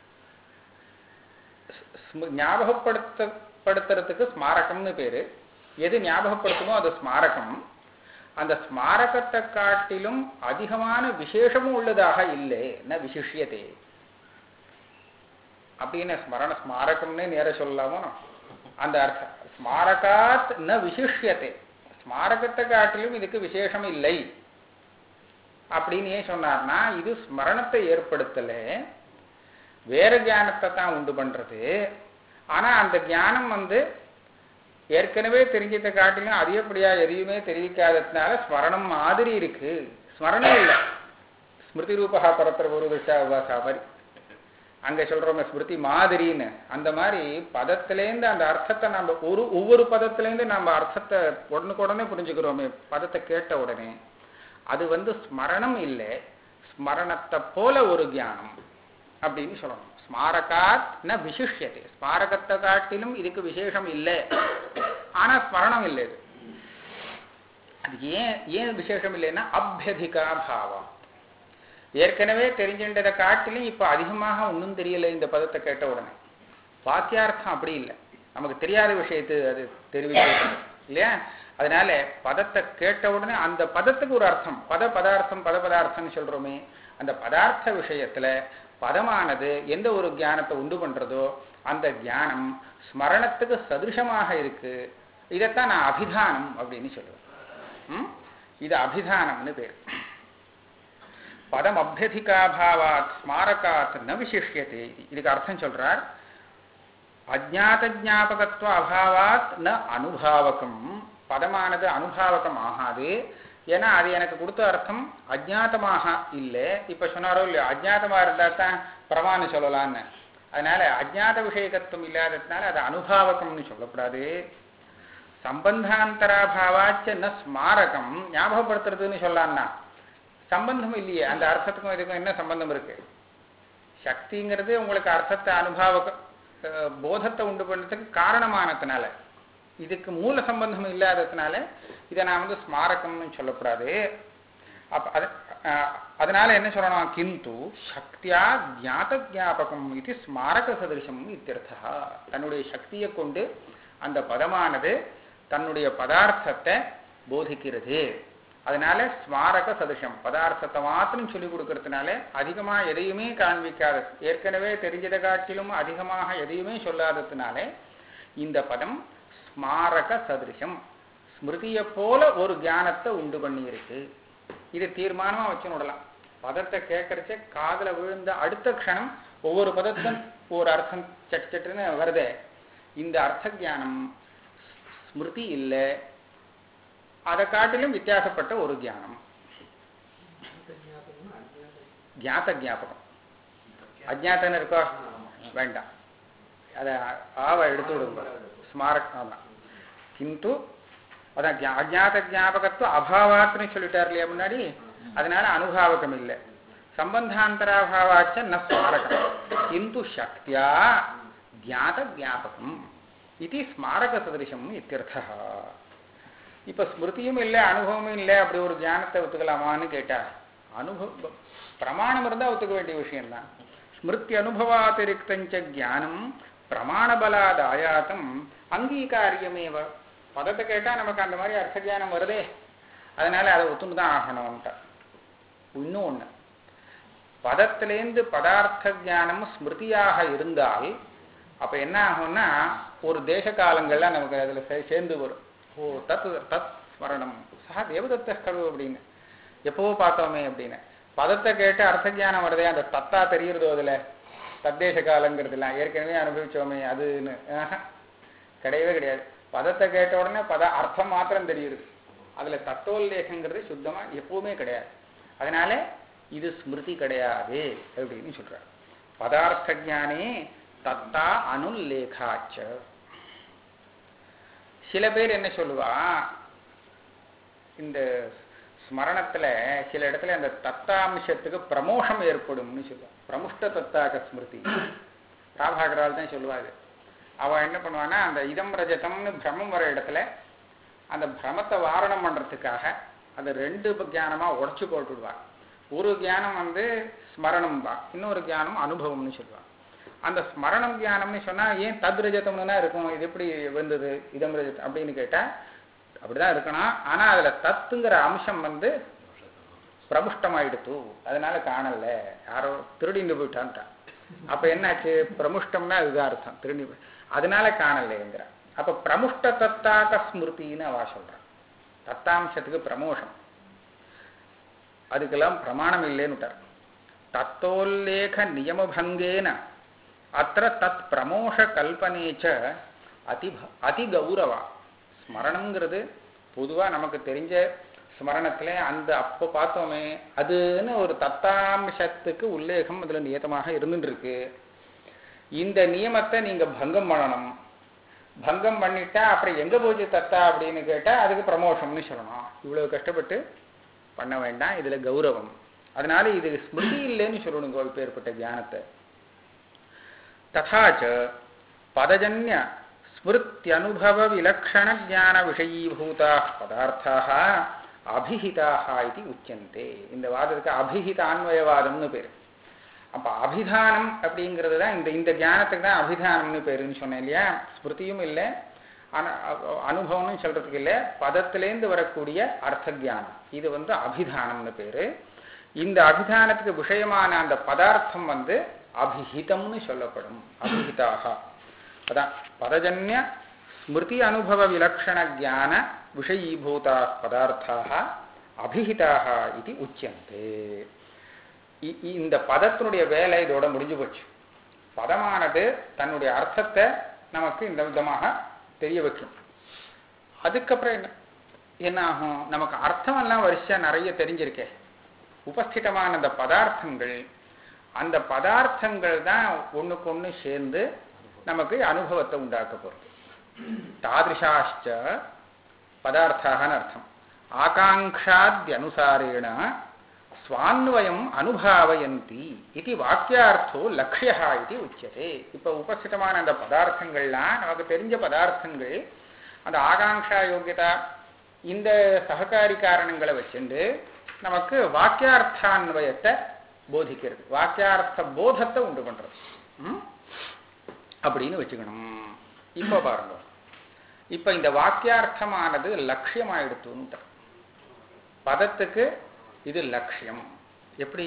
ஸ்ம- ஞாபகப்படுத்த படுத்துறதுக்கு ஸ்மாரகம்னு பேரு எது ஞாபகப்படுத்துமோ அது ஸ்மாரகம் அந்த ஸ்மாரகத்தை காட்டிலும் அதிகமான விசேஷமும் உள்ளதாக இல்லை ந விசிஷ்யதே அப்படின்னு ஸ்மரண ஸ்மாரகம்னே நேர சொல்லலாமோ அந்த அர்த்தம் ஸ்மாரகாத் ந விசிஷ்யதே ஸ்மாரகத்தை காட்டிலும் இதுக்கு விசேஷம் இல்லை அப்படின்னு ஏன் சொன்னார்னா இது ஸ்மரணத்தை ஏற்படுத்தல வேற ஞானத்தை தான் உண்டு பண்றது ஆனா அந்த ஞானம் வந்து ஏற்கனவே தெரிஞ்சதை காட்டிலும் அதிகப்படியா எதையுமே தெரிவிக்காததுனால ஸ்மரணம் மாதிரி இருக்கு ஸ்மரணம் இல்லை ஸ்மிருதி ரூபா பரத்திர ஒரு திசா உபாசா மாதிரி அங்க சொல்றோமே ஸ்மிருதி மாதிரின்னு அந்த மாதிரி பதத்திலேருந்து அந்த அர்த்தத்தை நம்ம ஒரு ஒவ்வொரு பதத்திலேருந்து நம்ம அர்த்தத்தை உடனுக்கு உடனே புரிஞ்சுக்கிறோமே பதத்தை கேட்ட உடனே அது வந்து ஸ்மரணம் இல்லை ஸ்மரணத்தை போல ஒரு ஞானம் அப்படின்னு சொல்லணும் ஸ்மாரகாத் ந விசிஷ்யத்தை ஸ்மாரகத்தை காட்டிலும் இதுக்கு விசேஷம் இல்லை ஆனா ஸ்மரணம் இல்லை இது அது ஏன் ஏன் விசேஷம் இல்லைன்னா அபியதிகா பாவம் ஏற்கனவே தெரிஞ்சின்றதை காட்டிலும் இப்ப அதிகமாக ஒன்றும் தெரியல இந்த பதத்தை கேட்ட உடனே வாக்கியார்த்தம் அப்படி இல்லை நமக்கு தெரியாத விஷயத்து அது தெரிவிக்கிறது இல்லையா அதனால பதத்தை கேட்ட உடனே அந்த பதத்துக்கு ஒரு அர்த்தம் பத பதார்த்தம் பத பதார்த்தம்னு சொல்றோமே அந்த பதார்த்த விஷயத்துல பதமானது எந்த ஒரு ஞானத்தை உண்டு பண்றதோ அந்த ஞானம் ஸ்மரணத்துக்கு சதிருஷமாக இருக்கு இதைத்தான் நான் அபிதானம் அப்படின்னு சொல்லுவேன் ம்? இது அபிதானம்னு பேர் பதம் அபியதிகாபாவாத் ஸ்மாரகாத் ந விசிஷ்யத்தை இதுக்கு அர்த்தம் சொல்றார் அஜாத ஜாபகத்துவ அபாவாத் ந அனுபாவகம் பதமானது அனுபாவகம் ஆகாது ஏன்னா அது எனக்கு கொடுத்த அர்த்தம் அஜாத்தமாக இல்லை இப்ப சொன்னாரோ இல்லையோ அஜாத்தமா இருந்தா தான் பிரமான்னு சொல்லலான்னு அதனால அஜாத விஷயகத்துவம் இல்லாததுனால அது அனுபாவகம்னு சொல்லக்கூடாது சம்பந்தாந்தராபாவாச்ச ந ஸ்மாரகம் ஞாபகப்படுத்துறதுன்னு சொல்லலாம்னா சம்பந்தம் இல்லையே அந்த அர்த்தத்துக்கும் இதுக்கும் என்ன சம்பந்தம் இருக்கு சக்திங்கிறது உங்களுக்கு அர்த்தத்தை அனுபவ அஹ், போதத்தை உண்டு பண்ணுறதுக்கு காரணமானதுனால இதுக்கு மூல சம்பந்தம் இல்லாததுனால இதை நான் வந்து ஸ்மாரகம்னு சொல்லக்கூடாது அப்ப அது அஹ், அதனால என்ன சொல்லணும் கிந்து சக்தியா ஜாத ஜாபகம் இது ஸ்மாரக சதிருஷம் இத்தியர்த்தா தன்னுடைய சக்தியை கொண்டு அந்த பதமானது தன்னுடைய பதார்த்தத்தை போதிக்கிறது அதனால ஸ்மாரக சதிருஷம் பதார்த்தத்தை மாத்திரம் சொல்லிக் கொடுக்கறதுனால அதிகமா எதையுமே காண்பிக்காத ஏற்கனவே தெரிஞ்சதை காட்டிலும் அதிகமாக எதையுமே சொல்லாததுனால இந்த பதம் ஸ்மாரக சதிருஷம் ஸ்மிருதியை போல ஒரு ஞானத்தை உண்டு பண்ணி இருக்கு இது தீர்மானமா வச்சு விடலாம் பதத்தை கேட்கறச்ச காதுல விழுந்த அடுத்த க்ஷணம் ஒவ்வொரு பதத்துக்கும் ஒரு அர்த்தம் சட் சட்டுன்னு வருதே இந்த அர்த்த ஞானம் ஸ்மிருதி இல்லை அதை காட்டிலும் வித்தியாசப்பட்ட ஒரு ஞானம் ஞாத ஞாபகம் அஜாத்தன்னு இருக்கோ வேண்டாம் அதை ஆவ எடுத்து விடுங்க ஸ்மாரக் ஆமாம் கிந்து அதான் ஜா- அஜாத ஞாபகத்துவ அபாவாத்துன்னு சொல்லிட்டார் இல்லையா முன்னாடி அதனால அனுபாவகம் இல்லை சம்பந்தாந்தராபாவாச்ச ந ஸ்மாரகம் கிந்து சக்தியா ஜாத ஞாபகம் இது ஸ்மாரக சதிருஷம் இத்தியர்த்தா இப்ப ஸ்மிருதியும் இல்லை அனுபவமும் இல்லை அப்படி ஒரு ஞானத்தை ஒத்துக்கலாமான்னு கேட்டா அனுபவ பிரமாணம் இருந்தா ஒத்துக்க வேண்டிய விஷயம்தான் ஸ்மிருதி அனுபவாதிரிக்தஞ்ச ஜானம் பிரமாணபலாத் ஆயாத்தம் அங்கீகாரியமேவ பதத்தை கேட்டா நமக்கு அந்த மாதிரி அர்த்த ஞானம் வருதே அதனால அதை ஒத்துன்னு தான் ஆகணும்ட்ட இன்னும் ஒண்ணு பதத்திலேந்து பதார்த்த ஞானம் ஸ்மிருதியாக இருந்தால் அப்ப என்ன ஆகும்னா ஒரு தேச காலங்கள்ல நமக்கு அதுல சே- சேர்ந்து வரும் ஓ தத் தத் ஸ்மரணம் சஹா தேவதத்த கழு அப்படின்னு எப்பவோ பார்த்தோமே அப்படின்னு பதத்தை கேட்டு அர்த்த ஞானம் வருதே அந்த தத்தா தெரியுறதோ அதுல தத்தேச காலங்கிறதுலாம் ஏற்கனவே அனுபவிச்சோமே அதுன்னு ஆஹா. கிடையவே கிடையாது பதத்தை கேட்ட உடனே பத அர்த்தம் மாத்திரம் தெரியுது அதுல தத்துவோல்லேகங்கிறது சுத்தமா எப்பவுமே கிடையாது அதனால இது ஸ்மிருதி கிடையாது அப்படின்னு சொல்றார் பதார்த்த ஞானே தத்தா அனுல்லேகாச்ச சில பேர் என்ன சொல்லுவா இந்த ஸ்மரணத்துல சில இடத்துல அந்த தத்தாம்சத்துக்கு பிரமோஷம் ஏற்படும்னு சொல்லுவா பிரமுஷ்ட தத்தாக ஸ்மிருதி ராபாகரால் தான் சொல்லுவாரு அவ என்ன பண்ணுவான்னா அந்த இதம் ரஜதம்னு பிரமம் வர இடத்துல அந்த பிரமத்தை வாரணம் பண்றதுக்காக அந்த ரெண்டு ஞானமா உடைச்சு போட்டுடுவா ஒரு ஞானம் வந்து ஸ்மரணம் தான் இன்னொரு ஞானம் அனுபவம்னு சொல்லுவா அந்த ஸ்மரணம் ஞானம்னு சொன்னா ஏன் தத் ரஜதம்னு தான் இருக்கும் இது எப்படி வந்தது இதம் ரஜதம் அப்படின்னு கேட்டா அப்படிதான் இருக்கணும் ஆனா அதுல தத்துங்கிற அம்சம் வந்து பிரமுஷ்டமாயிடுத்து அதனால காணல யாரோ திருடிண்டு போயிட்டான்ட்டான் அப்ப என்னாச்சு பிரமுஷ்டம்னா இதுதான் அர்த்தம் திருடி போய்- அதனால காணலைங்கிற அப்ப பிரமுஷ்ட தத்தாக ஸ்மிருதின்னு அவ சொல்றான் தத்தாம்சத்துக்கு பிரமோஷம் அதுக்கெல்லாம் பிரமாணம் இல்லைன்னுட்டார் தத்தோல்லேக நியமபங்கேன அத்த தத் பிரமோஷ கல்பனேச்ச அதி அதி கௌரவா ஸ்மரணங்கிறது பொதுவா நமக்கு தெரிஞ்ச ஸ்மரணத்துல அந்த அப்போ பார்த்தோமே அதுன்னு ஒரு தத்தாம்சத்துக்கு உல்லேகம் அதுல நியதமாக இருந்துட்டு இருக்கு இந்த நியமத்தை நீங்க பங்கம் பண்ணணும் பங்கம் பண்ணிட்டா அப்புறம் எங்க போச்சு தத்தா அப்படின்னு கேட்டா அதுக்கு ப்ரமோஷம்னு சொல்லணும் இவ்வளவு கஷ்டப்பட்டு பண்ண வேண்டாம் இதுல கௌரவம் அதனால இது ஸ்மிருதி இல்லைன்னு சொல்லணும் பேர்பட்ட ஞானத்தை ததாச்ச பதஜன்ய ஸ்மிருத்தியனுபவ விலக்ஷண ஜான விஷயீபூதாக பதார்த்தாக அபிஹிதாக இது உச்சந்தே இந்த வாதத்துக்கு அபிஹித அன்வயவாதம்னு பேரு அப்ப அபிதானம் அப்படிங்கிறது தான் இந்த இந்த ஞானத்துக்கு தான் அபிதானம்னு பேருன்னு சொன்னேன் இல்லையா ஸ்மிருதியும் இல்லை அனு அ- அனுபவம்னு சொல்றதுக்கு இல்லை பதத்திலேந்து வரக்கூடிய அர்த்த ஞானம் இது வந்து அபிதானம்னு பேரு இந்த அபிதானத்துக்கு விஷயமான அந்த பதார்த்தம் வந்து அபிஹிதம்னு சொல்லப்படும் அபிஹிதாக அதான் பதஜன்ய ஸ்மிருதி அனுபவ விலக்ஷண ஜான விஷயீபூதா பதார்த்தாக அபிஹிதாக இது உச்சியந்தே இ- இ- இந்த பதத்தினுடைய வேலை இதோட முடிஞ்சு போச்சு பதமானது தன்னுடைய அர்த்தத்தை நமக்கு இந்த விதமாக தெரிய வைக்கும் அதுக்கப்புறம் என்ன என்ன ஆகும் நமக்கு அர்த்தம் எல்லாம் வரிசையா நிறைய தெரிஞ்சிருக்கே உபஸ்திதமான அந்த பதார்த்தங்கள் அந்த பதார்த்தங்கள் தான் ஒண்ணுக்கு ஒண்ணு சேர்ந்து நமக்கு அனுபவத்தை உண்டாக்க போறது தாதிருஷாச்ச பதார்த்தாகன்னு அர்த்தம் ஆகாங்காத்யனுசாரேண ஸ்வான்வயம் அனுபாவயந்தி இது வாக்கியார்த்தோ லக்ஷியா இது உச்சதே இப்ப உபஸ்திதமான அந்த பதார்த்தங்கள்லாம் நமக்கு தெரிஞ்ச பதார்த்தங்கள் அந்த ஆகாங்ஷா யோகியதா இந்த சககாரி காரணங்களை வச்சுண்டு நமக்கு வாக்கியார்த்தான்வயத்தை போதிக்கிறது வாக்கியார்த்த போதத்தை உண்டு பண்றது ம்? அப்படின்னு வச்சுக்கணும் இப்ப பாருங்க இப்ப இந்த வாக்கியார்த்தமானது லட்சியமாயிடுத்துன்னு பதத்துக்கு இது லட்சியம் எப்படி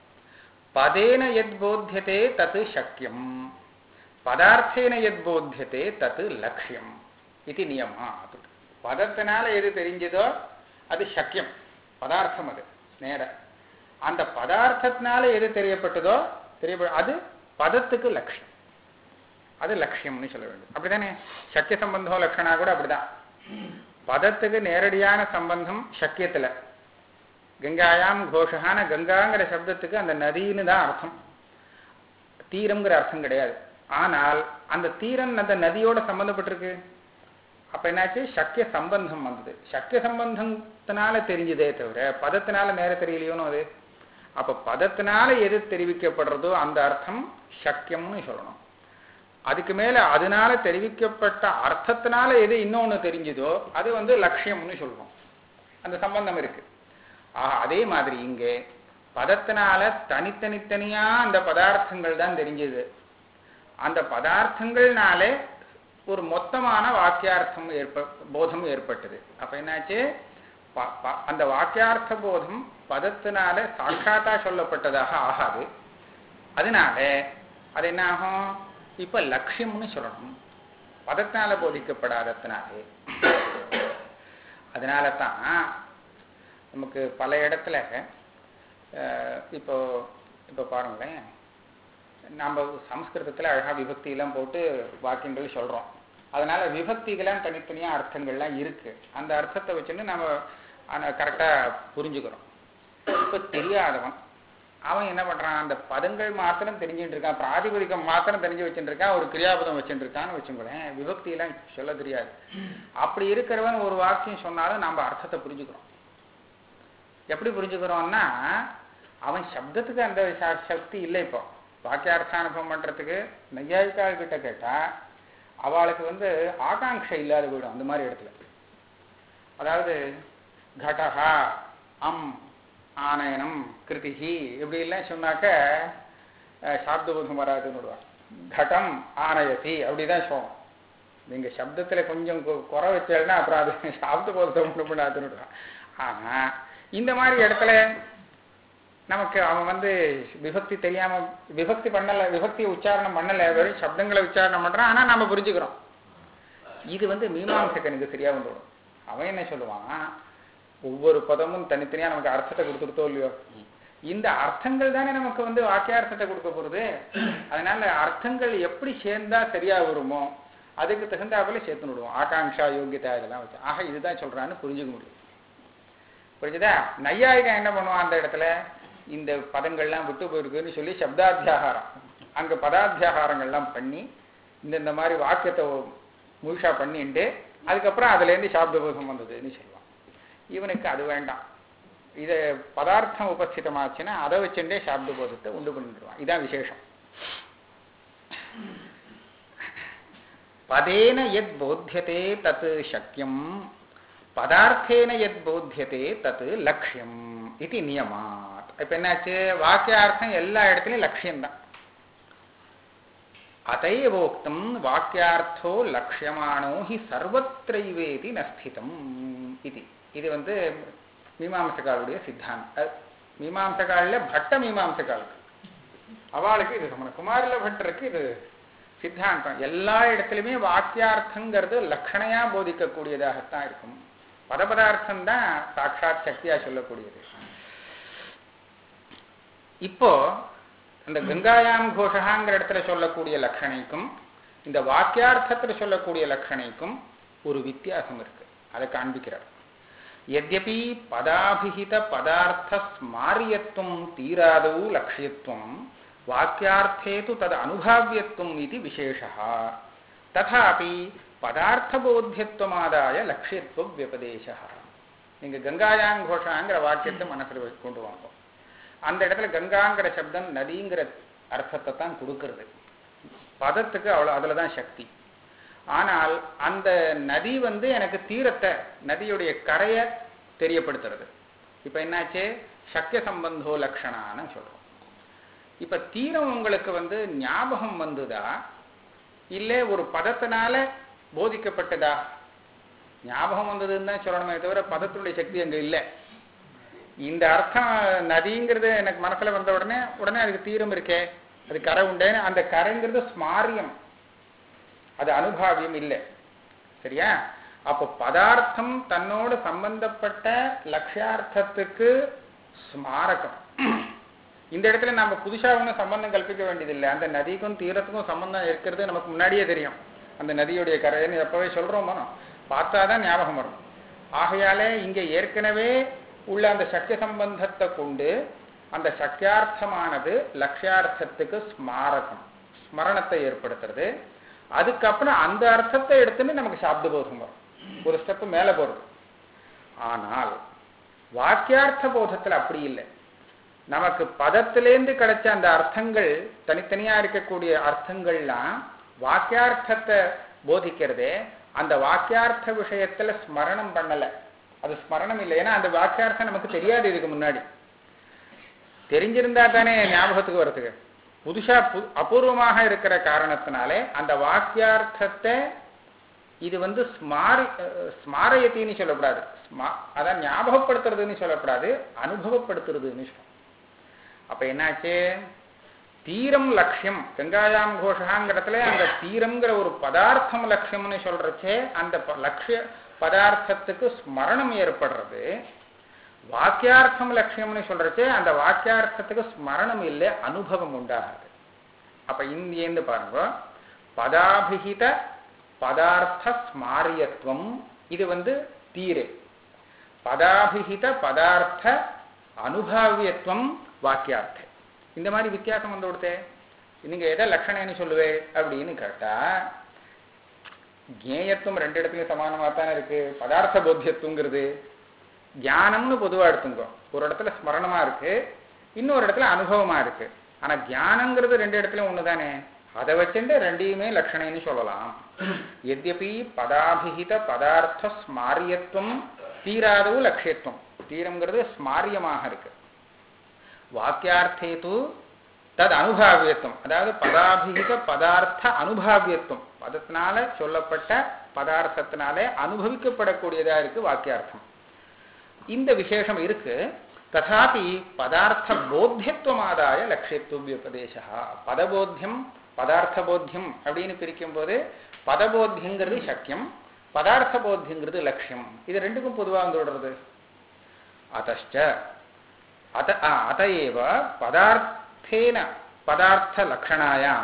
பதேன எத் போத்தியதே தத்து சக்கியம் பதார்த்தேன எத் போத்தியதே தத்து லட்சியம் இது நியமா பதத்தினால எது தெரிஞ்சதோ அது சக்கியம் பதார்த்தம் அது நேர அந்த பதார்த்தத்தினால எது தெரியப்பட்டதோ தெரிய அது பதத்துக்கு லட்சியம் அது லட்சியம்னு சொல்ல வேண்டும் அப்படிதானே சக்கிய சம்பந்தம் லட்சணா கூட அப்படிதான் பதத்துக்கு நேரடியான சம்பந்தம் சக்கியத்துல கங்காயாம் கோஷகான கங்காங்கிற சப்தத்துக்கு அந்த நதின்னு தான் அர்த்தம் தீரம்ங்கிற அர்த்தம் கிடையாது ஆனால் அந்த தீரம் அந்த நதியோட சம்பந்தப்பட்டிருக்கு அப்ப என்னாச்சு சக்கிய சம்பந்தம் வந்தது சக்கிய சம்பந்தத்தினால தெரிஞ்சதே தவிர பதத்தினால நேர தெரியலையோன்னு அது அப்ப பதத்தினால எது தெரிவிக்கப்படுறதோ அந்த அர்த்தம் சக்கியம்னு சொல்லணும் அதுக்கு மேல அதனால தெரிவிக்கப்பட்ட அர்த்தத்தினால எது இன்னொன்னு தெரிஞ்சதோ அது வந்து லட்சியம்னு சொல்றோம் அந்த சம்பந்தம் இருக்கு ஆஹ் அதே மாதிரி இங்கே பதத்தினால தனித்தனித்தனியா அந்த பதார்த்தங்கள் தான் தெரிஞ்சது அந்த பதார்த்தங்கள்னாலே ஒரு மொத்தமான வாக்கியார்த்தம் ஏற்ப போதம் ஏற்பட்டது அப்ப என்னாச்சு ப- ப- அந்த வாக்கியார்த்த போதம் பதத்தினால சாட்சாத்தா சொல்லப்பட்டதாக ஆகாது அதனால அது என்ன ஆகும் இப்ப லட்சியம்னு சொல்லணும் பதத்தினால போதிக்கப்படாததுனாலே அதனால தான் நமக்கு பல இடத்துல அஹ், இப்போ இப்போ பாருங்களேன் நம்ம சம்ஸ்கிருதத்துல அழகா விபக்தி எல்லாம் போட்டு வாக்கியங்கள் சொல்றோம் அதனால விபக்திகளாம் தனித்தனியா அர்த்தங்கள்லாம் இருக்கு அந்த அர்த்தத்தை வச்சுன்னு நம்ம கரெக்டா புரிஞ்சுக்கிறோம் இப்ப தெரியாதவன் அவன் என்ன பண்றான் அந்த பதங்கள் மாத்திரம் தெரிஞ்சுட்டு இருக்கான் பிராதிபதிகம் மாத்திரம் தெரிஞ்சு வச்சுட்டு இருக்கான் ஒரு கிரியாபதம் வச்சுட்டு இருக்கான்னு வச்சுக்கோங்களேன் விபக்தி எல்லாம் சொல்ல தெரியாது அப்படி இருக்கிறவன் ஒரு வாக்கியம் சொன்னாலும் நம்ம அர்த்தத்தை புரிஞ்சுக்கிறோம் எப்படி புரிஞ்சுக்கிறோம்னா அவன் சப்தத்துக்கு அந்த ச- சக்தி இல்லை இப்போ வாக்கியார்த்தானுபவம் பண்றதுக்கு நையாயிக்கால் கிட்ட கேட்டா அவளுக்கு வந்து ஆகாங்ஷை இல்லாத போயிடும் அந்த மாதிரி இடத்துல அதாவது கடகா அம் ஆனயனம் கிருதிஹி இப்படி எல்லாம் சொன்னாக்க அஹ், சாப்தபோதம் வராதுன்னு விடுவான் கடம் ஆனயதி அப்படிதான் சொல்லுவோம் நீங்க சப்தத்துல கொஞ்சம் கு- குறை வச்சேன்னா அப்புறம் அது சாப்தபோதத்தை உண்டு பண்ணாதுன்னு விடுவான் ஆனா இந்த மாதிரி இடத்துல நமக்கு அவன் வந்து விபக்தி தெரியாம விபக்தி பண்ணல விபக்தி உச்சாரணம் பண்ணல வெறும் சப்தங்களை உச்சாரணம் பண்றான் ஆனா நம்ம புரிஞ்சுக்கிறோம் இது வந்து மீமாம்சகனுக்கு சரியா வந்துடும் அவன் என்ன சொல்லுவான் ஒவ்வொரு பதமும் தனித்தனியா நமக்கு அர்த்தத்தை கொடுத்துருத்தோ இல்லையோ இந்த அர்த்தங்கள் தானே நமக்கு வந்து வாக்கியார்த்தத்தை கொடுக்க போறது அதனால அர்த்தங்கள் எப்படி சேர்ந்தா சரியா வருமோ அதுக்கு தகுந்தாப்புல சேர்த்து விடுவோம் ஆகாங்ஷா யோகியதா இதெல்லாம் வச்சு ஆக இதுதான் சொல்றான்னு புரிஞ்சுக்க முடியும் புரிஞ்சுதா நையாயிகம் என்ன பண்ணுவான் அந்த இடத்துல இந்த பதங்கள்லாம் விட்டு போயிருக்குன்னு சொல்லி சப்தாத்தியாகாரம் அங்க பதாத்தியாகாரங்கள்லாம் பண்ணி இந்த இந்த மாதிரி வாக்கியத்தை முழுசா பண்ணிட்டு அதுக்கப்புறம் அதுல இருந்து சாப்தபோதம் வந்ததுன்னு சொல்லுவான் இவனுக்கு அது வேண்டாம் இதை பதார்த்தம் உபஸ்திதமாச்சுன்னா அதை வச்சுட்டே சாப்தபோதத்தை உண்டு பண்ணிடுவான் இதான் விசேஷம் பதேன எத் போத்தியதே தத் சக்கியம் பதார்த்தேன எத் போத்தியதே தத் லட்சியம் இது நியமாத் இப்ப என்னாச்சு வாக்கியார்த்தம் எல்லா இடத்துலயும் லட்சியம்தான் அதைவோக்தம் வாக்கியார்த்தோ லட்சியமானோ ஹி சர்வத்திரைவேதி நஸ்திதம் இது இது வந்து மீமாம்சகாலுடைய சித்தாந்தம் அஹ், மீமாம்சகாலில் பட்ட மீமாம்சகாலுக்கு அவளுக்கு இது சமணம் குமாரில பட்டருக்கு இது சித்தாந்தம் எல்லா இடத்துலையுமே வாக்கியார்த்தங்கிறது லட்சணையா போதிக்கக்கூடியதாகத்தான் இருக்கும் பதபதார்த்தம் தான் சாட்சாத் சக்தியா சொல்லக்கூடியது இப்போ அந்த கங்காயாம் கோஷகாங்கிற இடத்துல சொல்லக்கூடிய லட்சணைக்கும் இந்த வாக்கியார்த்தத்தில் சொல்லக்கூடிய லட்சணைக்கும் ஒரு வித்தியாசம் இருக்கு அதை காண்பிக்கிறார் எத்யபி பதாபிஹித பதார்த்த ஸ்மாரியத்துவம் தீராதவு லட்சியத்துவம் வாக்கியார்த்தே து தது அனுபாவியத்துவம் இது விசேஷா ததாபி பதார்த்தபோத்தியத்துவமாதாய லட்சியத்துவ வியபதேசா நீங்க கங்காயாங் கோஷாங்கிற வாக்கியத்தை மனசுல வச்சு கொண்டு வாங்க அந்த இடத்துல கங்காங்கிற சப்தம் நதிங்கிற அர்த்தத்தை தான் கொடுக்கிறது பதத்துக்கு அவ்வளோ அதில் தான் சக்தி ஆனால் அந்த நதி வந்து எனக்கு தீரத்தை நதியுடைய கரையை தெரியப்படுத்துறது இப்போ என்னாச்சு சக்கிய சம்பந்தோ லக்ஷணான்னு சொல்றோம் இப்ப தீரம் உங்களுக்கு வந்து ஞாபகம் வந்ததா இல்லை ஒரு பதத்தினால போதிக்கப்பட்டதா ஞாபகம் வந்ததுன்னு தான் சொல்லணுமே தவிர பதத்தினுடைய சக்தி அங்க இல்லை இந்த அர்த்தம் நதிங்கிறது எனக்கு மனசுல வந்த உடனே உடனே அதுக்கு தீரம் இருக்கே அது கரை உண்டேன்னு அந்த கரைங்கிறது ஸ்மாரியம் அது அனுபாவியம் இல்லை சரியா அப்போ பதார்த்தம் தன்னோடு சம்பந்தப்பட்ட லட்சியார்த்தத்துக்கு ஸ்மாரகம் இந்த இடத்துல நம்ம புதுசா ஒன்றும் சம்பந்தம் கல்பிக்க வேண்டியதில்லை அந்த நதிக்கும் தீரத்துக்கும் சம்பந்தம் இருக்கிறது நமக்கு முன்னாடியே தெரியும் அந்த நதியுடைய கரைன்னு எப்பவே சொல்றோம் மனம் பார்த்தாதான் ஞாபகம் வரும் ஆகையாலே இங்க ஏற்கனவே உள்ள அந்த சக்கிய சம்பந்தத்தை கொண்டு அந்த சக்கியார்த்தமானது லட்சியார்த்தத்துக்கு ஸ்மாரகம் ஸ்மரணத்தை ஏற்படுத்துறது அதுக்கப்புறம் அந்த அர்த்தத்தை எடுத்துன்னு நமக்கு சாப்த போதம் வரும் ஒரு ஸ்டெப் மேல போறது ஆனால் வாக்கியார்த்த போதத்துல அப்படி இல்லை நமக்கு பதத்திலேருந்து கிடைச்ச அந்த அர்த்தங்கள் தனித்தனியா இருக்கக்கூடிய அர்த்தங்கள்லாம் வாக்கியார்த்தத்தை போதிக்கிறதே அந்த வாக்கியார்த்த விஷயத்துல ஸ்மரணம் பண்ணல அது ஸ்மரணம் இல்லை ஏன்னா அந்த வாக்கியார்த்தம் நமக்கு தெரியாது இதுக்கு முன்னாடி தெரிஞ்சிருந்தா தானே ஞாபகத்துக்கு வரதுக்கு புதுசா பு- அபூர்வமாக இருக்கிற காரணத்தினாலே அந்த வாக்கியார்த்தத்தை இது வந்து ஸ்மாரி அஹ், ஸ்மாரயத்தின்னு சொல்லக்கூடாது ஸ்மா- அதான் ஞாபகப்படுத்துறதுன்னு சொல்லக்கூடாது அனுபவப்படுத்துறதுன்னு சொல்லணும் அப்ப என்னாச்சு தீரம் லட்சியம் கங்காயாம் கோஷாங்கிறதுல அந்த தீரம்ங்கிற ஒரு பதார்த்தம் லட்சியம்னு சொல்றச்சே அந்த ப- லட்சிய பதார்த்தத்துக்கு ஸ்மரணம் ஏற்படுறது வாக்கியார்த்தம் லட்சியம்னு சொல்றச்சே அந்த வாக்கியார்த்தத்துக்கு ஸ்மரணம் இல்லை அனுபவம் உண்டாகாது அப்ப இந்தியேந்து பாருங்க பதாபிஹித பதார்த்த ஸ்மாரியத்துவம் இது வந்து தீரே பதாபிஹித பதார்த்த அனுபாவியத்துவம் வாக்கியார்த்தம் இந்த மாதிரி வித்தியாசம் வந்து கொடுத்தே நீங்க எதை லட்சணம்னு சொல்லுவே அப்படின்னு கேட்டா ஜேயத்துவம் ரெண்டு இடத்துலயும் சமானமா தானே இருக்கு பதார்த்த போத்தியத்துவங்கிறது ஞானம்னு பொதுவா எடுத்துங்கோ ஒரு இடத்துல ஸ்மரணமா இருக்கு இன்னொரு இடத்துல அனுபவமா இருக்கு ஆனா ஞானங்கிறது ரெண்டு இடத்துலயும் ஒண்ணுதானே அதை வச்சுட்டு ரெண்டையுமே லட்சணைன்னு சொல்லலாம் எத்யபி பதாபிஹித பதார்த்த ஸ்மாரியத்துவம் தீராதவு லட்சியத்துவம் தீரம்ங்கிறது ஸ்மாரியமாக இருக்கு வாக்கியார்த்தே தூ தது அனுபாவியத்துவம் அதாவது பதாபிகித பதார்த்த அனுபாவியத்துவம் பதத்தினால சொல்லப்பட்ட பதார்த்தத்தினாலே அனுபவிக்கப்படக்கூடியதா இருக்கு வாக்கியார்த்தம் இந்த விசேஷம் இருக்கு ததாபி பதார்த்த போத்தியத்துவமாதாய லட்சியத்துவபதேசா பதபோத்தியம் பதார்த்த போத்தியம் அப்படின்னு பிரிக்கும் போது பதபோத்தியங்கிறது சக்கியம் பதார்த்த போத்தியங்கிறது லட்சியம் இது ரெண்டுக்கும் பொதுவாக வந்து விடுறது அத்தச்ச अत आ, अत एव पदार्थेन पदार्थलक्षणायां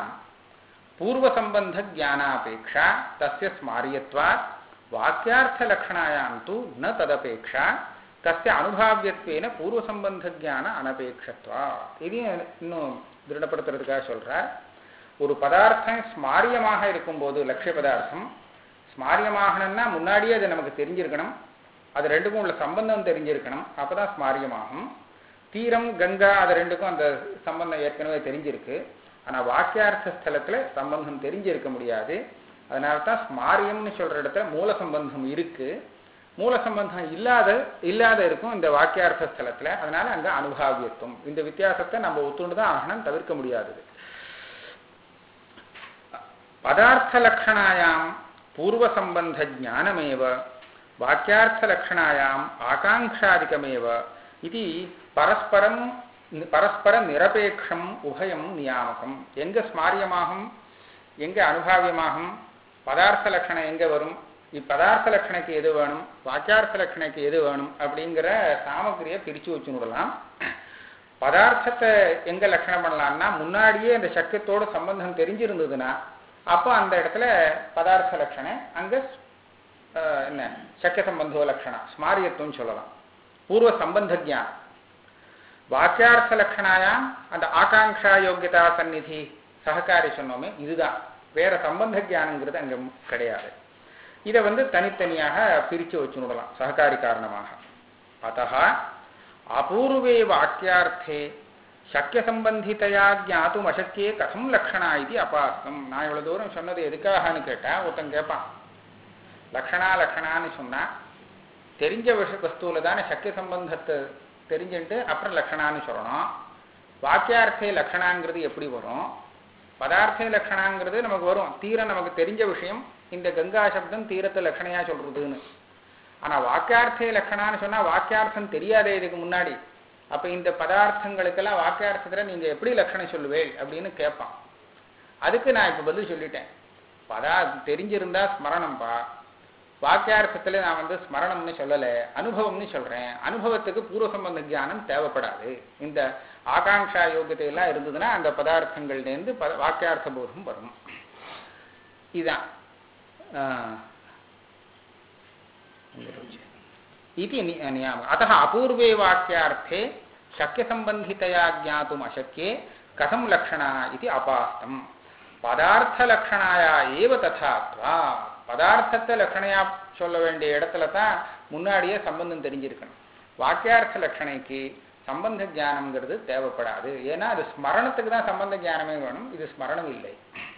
पूर्वसम्बन्धज्ञानापेक्षा तस्य स्मार्यत्वात् वाक्यार्थलक्षणायां तु न तदपेक्षा तस्य அனுபாவியத்வேன பூர்வசம்பந்தஜான அனபேட்சத்வா இதையும் இன்னும் திருடப்படுத்துறதுக்காக சொல்றார் ஒரு பதார்த்தம் ஸ்மாரியமாக இருக்கும்போது லட்சிய பதார்த்தம் ஸ்மாரியமாகணும்னா முன்னாடியே அது நமக்கு தெரிஞ்சிருக்கணும் அது ரெண்டுக்கும் உள்ள சம்பந்தம் தெரிஞ்சிருக்கணும் அப்பதான் ஸ்மாரியமாகும் தீரம் கங்கா அது ரெண்டுக்கும் அந்த சம்பந்தம் ஏற்கனவே தெரிஞ்சிருக்கு ஆனா வாக்கியார்த்த ஸ்தலத்துல சம்பந்தம் தெரிஞ்சிருக்க முடியாது அதனால தான் ஸ்மாரியம்னு சொல்ற இடத்துல மூல சம்பந்தம் இருக்கு மூல சம்பந்தம் இல்லாத இல்லாத இருக்கும் இந்த வாக்கியார்த்த ஸ்தலத்துல அதனால அங்க அனுபாவியத்துவம் இந்த வித்தியாசத்தை நம்ம ஒத்துண்டு தான் ஆகணும் தவிர்க்க முடியாதது பதார்த்தலக்ஷணாயாம் பூர்வசம்பந்தஜானமேவ வாக்கியார்த்தலக்ஷணாயாம் ஆகாங்ஷாதிகமேவ இது பரஸ்பரம் பரஸ்பர நிரபேட்சம் உபயம் நியாமகம் எங்க ஸ்மாரியமாகும் எங்க அனுபாவியமாகும் பதார்த்த லட்சணம் எங்க வரும் இப்பதார்த்த லட்சணைக்கு எது வேணும் வாக்கியார்த்த லட்சணைக்கு எது வேணும் அப்படிங்கிற சாமகிரியை பிரிச்சு வச்சு விடலாம் பதார்த்தத்தை எங்க லட்சணம் பண்ணலாம்னா முன்னாடியே அந்த சக்கத்தோட சம்பந்தம் தெரிஞ்சிருந்ததுன்னா அப்போ அந்த இடத்துல பதார்த்த லட்சணம் அங்க அஹ், என்ன சக்கிய சம்பந்தோ லட்சணம் ஸ்மாரியத்துவம் சொல்லலாம் பூர்வ சம்பந்த ஜானம் வாக்கியார்த்த லட்சணாயாம் அந்த ஆகாங்ஷா யோக்கியதா சந்நிதி சககாரி சொன்னோமே இதுதான் வேற சம்பந்த ஜானங்கிறது அங்க கிடையாது இதை வந்து தனித்தனியாக பிரிச்சு வச்சு விடலாம் சககாரி காரணமாக அத்தः அபூர்வே வாக்கியார்த்தே சக்கிய சம்பந்தித்தையா ஜாத்தும் அசக்கியே கதம் லக்ஷணா இது அபாஸ்தம் நான் இவ்வளவு தூரம் சொன்னது எதுக்காகன்னு கேட்டா ஒருத்தன் கேட்பான் லக்ஷணா லக்ஷணான்னு சொன்னா தெரிஞ்ச விஷ வஸ்துவில் தானே சக்கிய சம்பந்தத்தை தெரிஞ்சுட்டு அப்புறம் லக்ஷணான்னு சொல்லணும் வாக்கியார்த்தே லக்ஷணாங்கிறது எப்படி வரும் பதார்த்தே லக்ஷணாங்கிறது நமக்கு வரும் தீரம் நமக்கு தெரிஞ்ச விஷயம் இந்த கங்கா சப்தம் தீரத்தை லக்ஷணையா சொல்றதுன்னு ஆனா வாக்கியார்த்தே லக்ஷணான்னு சொன்னா வாக்கியார்த்தம் தெரியாதே இதுக்கு முன்னாடி அப்ப இந்த பதார்த்தங்களுக்கெல்லாம் வாக்கியார்த்தத்துல நீங்க எப்படி லக்ஷணம் சொல்லுவேள் அப்படின்னு கேட்பான் அதுக்கு நான் இப்ப பதில் சொல்லிட்டேன் பதா தெரிஞ்சிருந்தா ஸ்மரணம்பா வாக்கியார்த்தத்துல நான் வந்து ஸ்மரணம்னு சொல்லலை அனுபவம்னு சொல்றேன் அனுபவத்துக்கு பூர்வ சம்பந்த ஞானம் தேவைப்படாது இந்த ஆகாங்ஷா யோகியத்தை எல்லாம் இருந்ததுன்னா அந்த பதார்த்தங்கள்லேருந்து ப வாக்கியார்த்த போதம் வரும் இதுதான் ஆஹ், इति नि- नियामः अतः अपूर्वे वाक्यार्थे शक्यसम्बन्धितया ज्ञातुम् अशक्ये कथं लक्षणा इति अपास्तम् பதார்த்தலக்ஷணாயா ஏவ ததாத்வா பதார்த்தத்தை லட்சணையா சொல்ல வேண்டிய இடத்துல தான் முன்னாடியே சம்பந்தம் தெரிஞ்சிருக்கணும் வாக்கியார்த்த லட்சணைக்கு சம்பந்த ஞானம்ங்கிறது தேவைப்படாது ஏன்னா அது ஸ்மரணத்துக்கு தான் சம்பந்த ஞானமே வேணும் இது ஸ்மரணம் இல்லை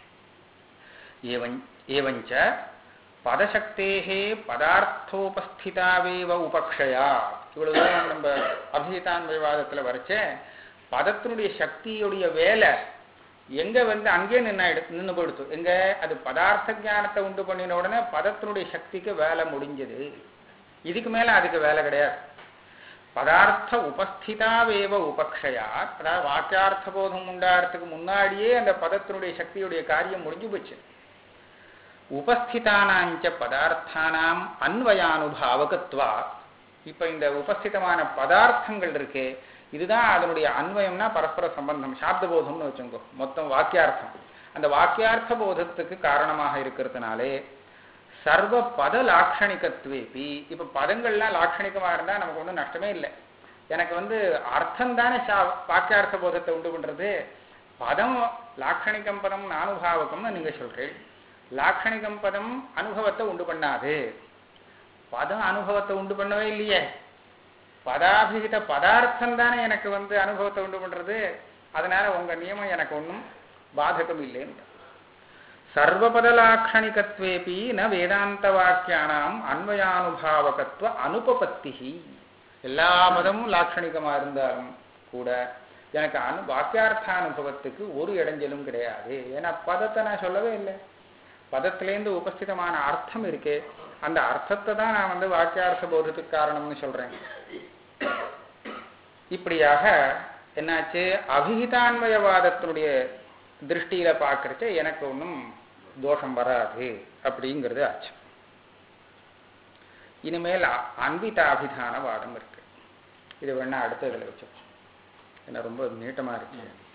ஏவஞ் ஏவஞ்ச பதசக்தேகே பதார்த்தோபஸ்திதாவேவ உபக்ஷயா இவ்வளவுதான் நம்ம அபிஹிதான் விவாதத்துல வரைச்சே பதத்தினுடைய சக்தியுடைய வேலை எங்க வந்து அங்கேயே நின்று நின்று போயிடுத்து எங்க அது பதார்த்த ஞானத்தை உண்டு பண்ணின உடனே பதத்தினுடைய சக்திக்கு வேலை முடிஞ்சது இதுக்கு மேல அதுக்கு வேலை கிடையாது பதார்த்த உபஸ்திதாவேவ உபக்ஷயா அதாவது வாக்கியார்த்த போதம் உண்டாகிறதுக்கு முன்னாடியே அந்த பதத்தினுடைய சக்தியுடைய காரியம் முடிஞ்சு போச்சு உபஸ்திதானாஞ்ச பதார்த்தானாம் அன்வயானுபாவகத்வா இப்ப இந்த உபஸ்திதமான பதார்த்தங்கள் இருக்கே இதுதான் அதனுடைய அன்வயம்னா பரஸ்பர சம்பந்தம் சாப்த போதம்னு வச்சுக்கோ மொத்தம் வாக்கியார்த்தம் அந்த வாக்கியார்த்த போதத்துக்கு காரணமாக இருக்கிறதுனாலே சர்வ பத லாட்சணிகத்வேபி இப்ப பதங்கள்லாம் லாட்சணிகமா இருந்தா நமக்கு ஒன்றும் நஷ்டமே இல்லை எனக்கு வந்து அர்த்தம் தானே வாக்கியார்த்த போதத்தை உண்டு பண்றது பதம் லாட்சணிகம் பதம் நானுபாவகம்னு நீங்க சொல்றீங்க லாட்சணிகம் பதம் அனுபவத்தை உண்டு பண்ணாது பதம் அனுபவத்தை உண்டு பண்ணவே இல்லையே பதாபிகித பதார்த்தம் தானே எனக்கு வந்து அனுபவத்தை உண்டு பண்றது அதனால உங்க நியமம் எனக்கு ஒன்றும் பாதகம் இல்லைன்னு சர்வபதலாட்சணிகத்வேபி ந வேதாந்த வாக்கியானாம் அன்வயானுபாவகத்துவ அனுபபத்தி எல்லா பதமும் லாட்சணிகமா இருந்தாலும் கூட எனக்கு அனு வாக்கியார்த்த அனுபவத்துக்கு ஒரு இடைஞ்சலும் கிடையாது ஏன்னா பதத்தை நான் சொல்லவே இல்லை பதத்திலேருந்து உபஸ்திதமான அர்த்தம் இருக்கே அந்த அர்த்தத்தை தான் நான் வந்து வாக்கியார்த்த போதத்துக்கு காரணம்னு சொல்றேன் இப்படியாக என்னாச்சு அபிஹிதான்வயவாதத்தினுடைய திருஷ்டியில பார்க்கறச்ச எனக்கு ஒன்றும் தோஷம் வராது அப்படிங்கிறது ஆச்சு இனிமேல் அ- அன்பிதாபிதான வாதம் இருக்கு இது வேணா அடுத்த இதில் வச்சோம் ஏன்னா ரொம்ப நீட்டமா இருக்கு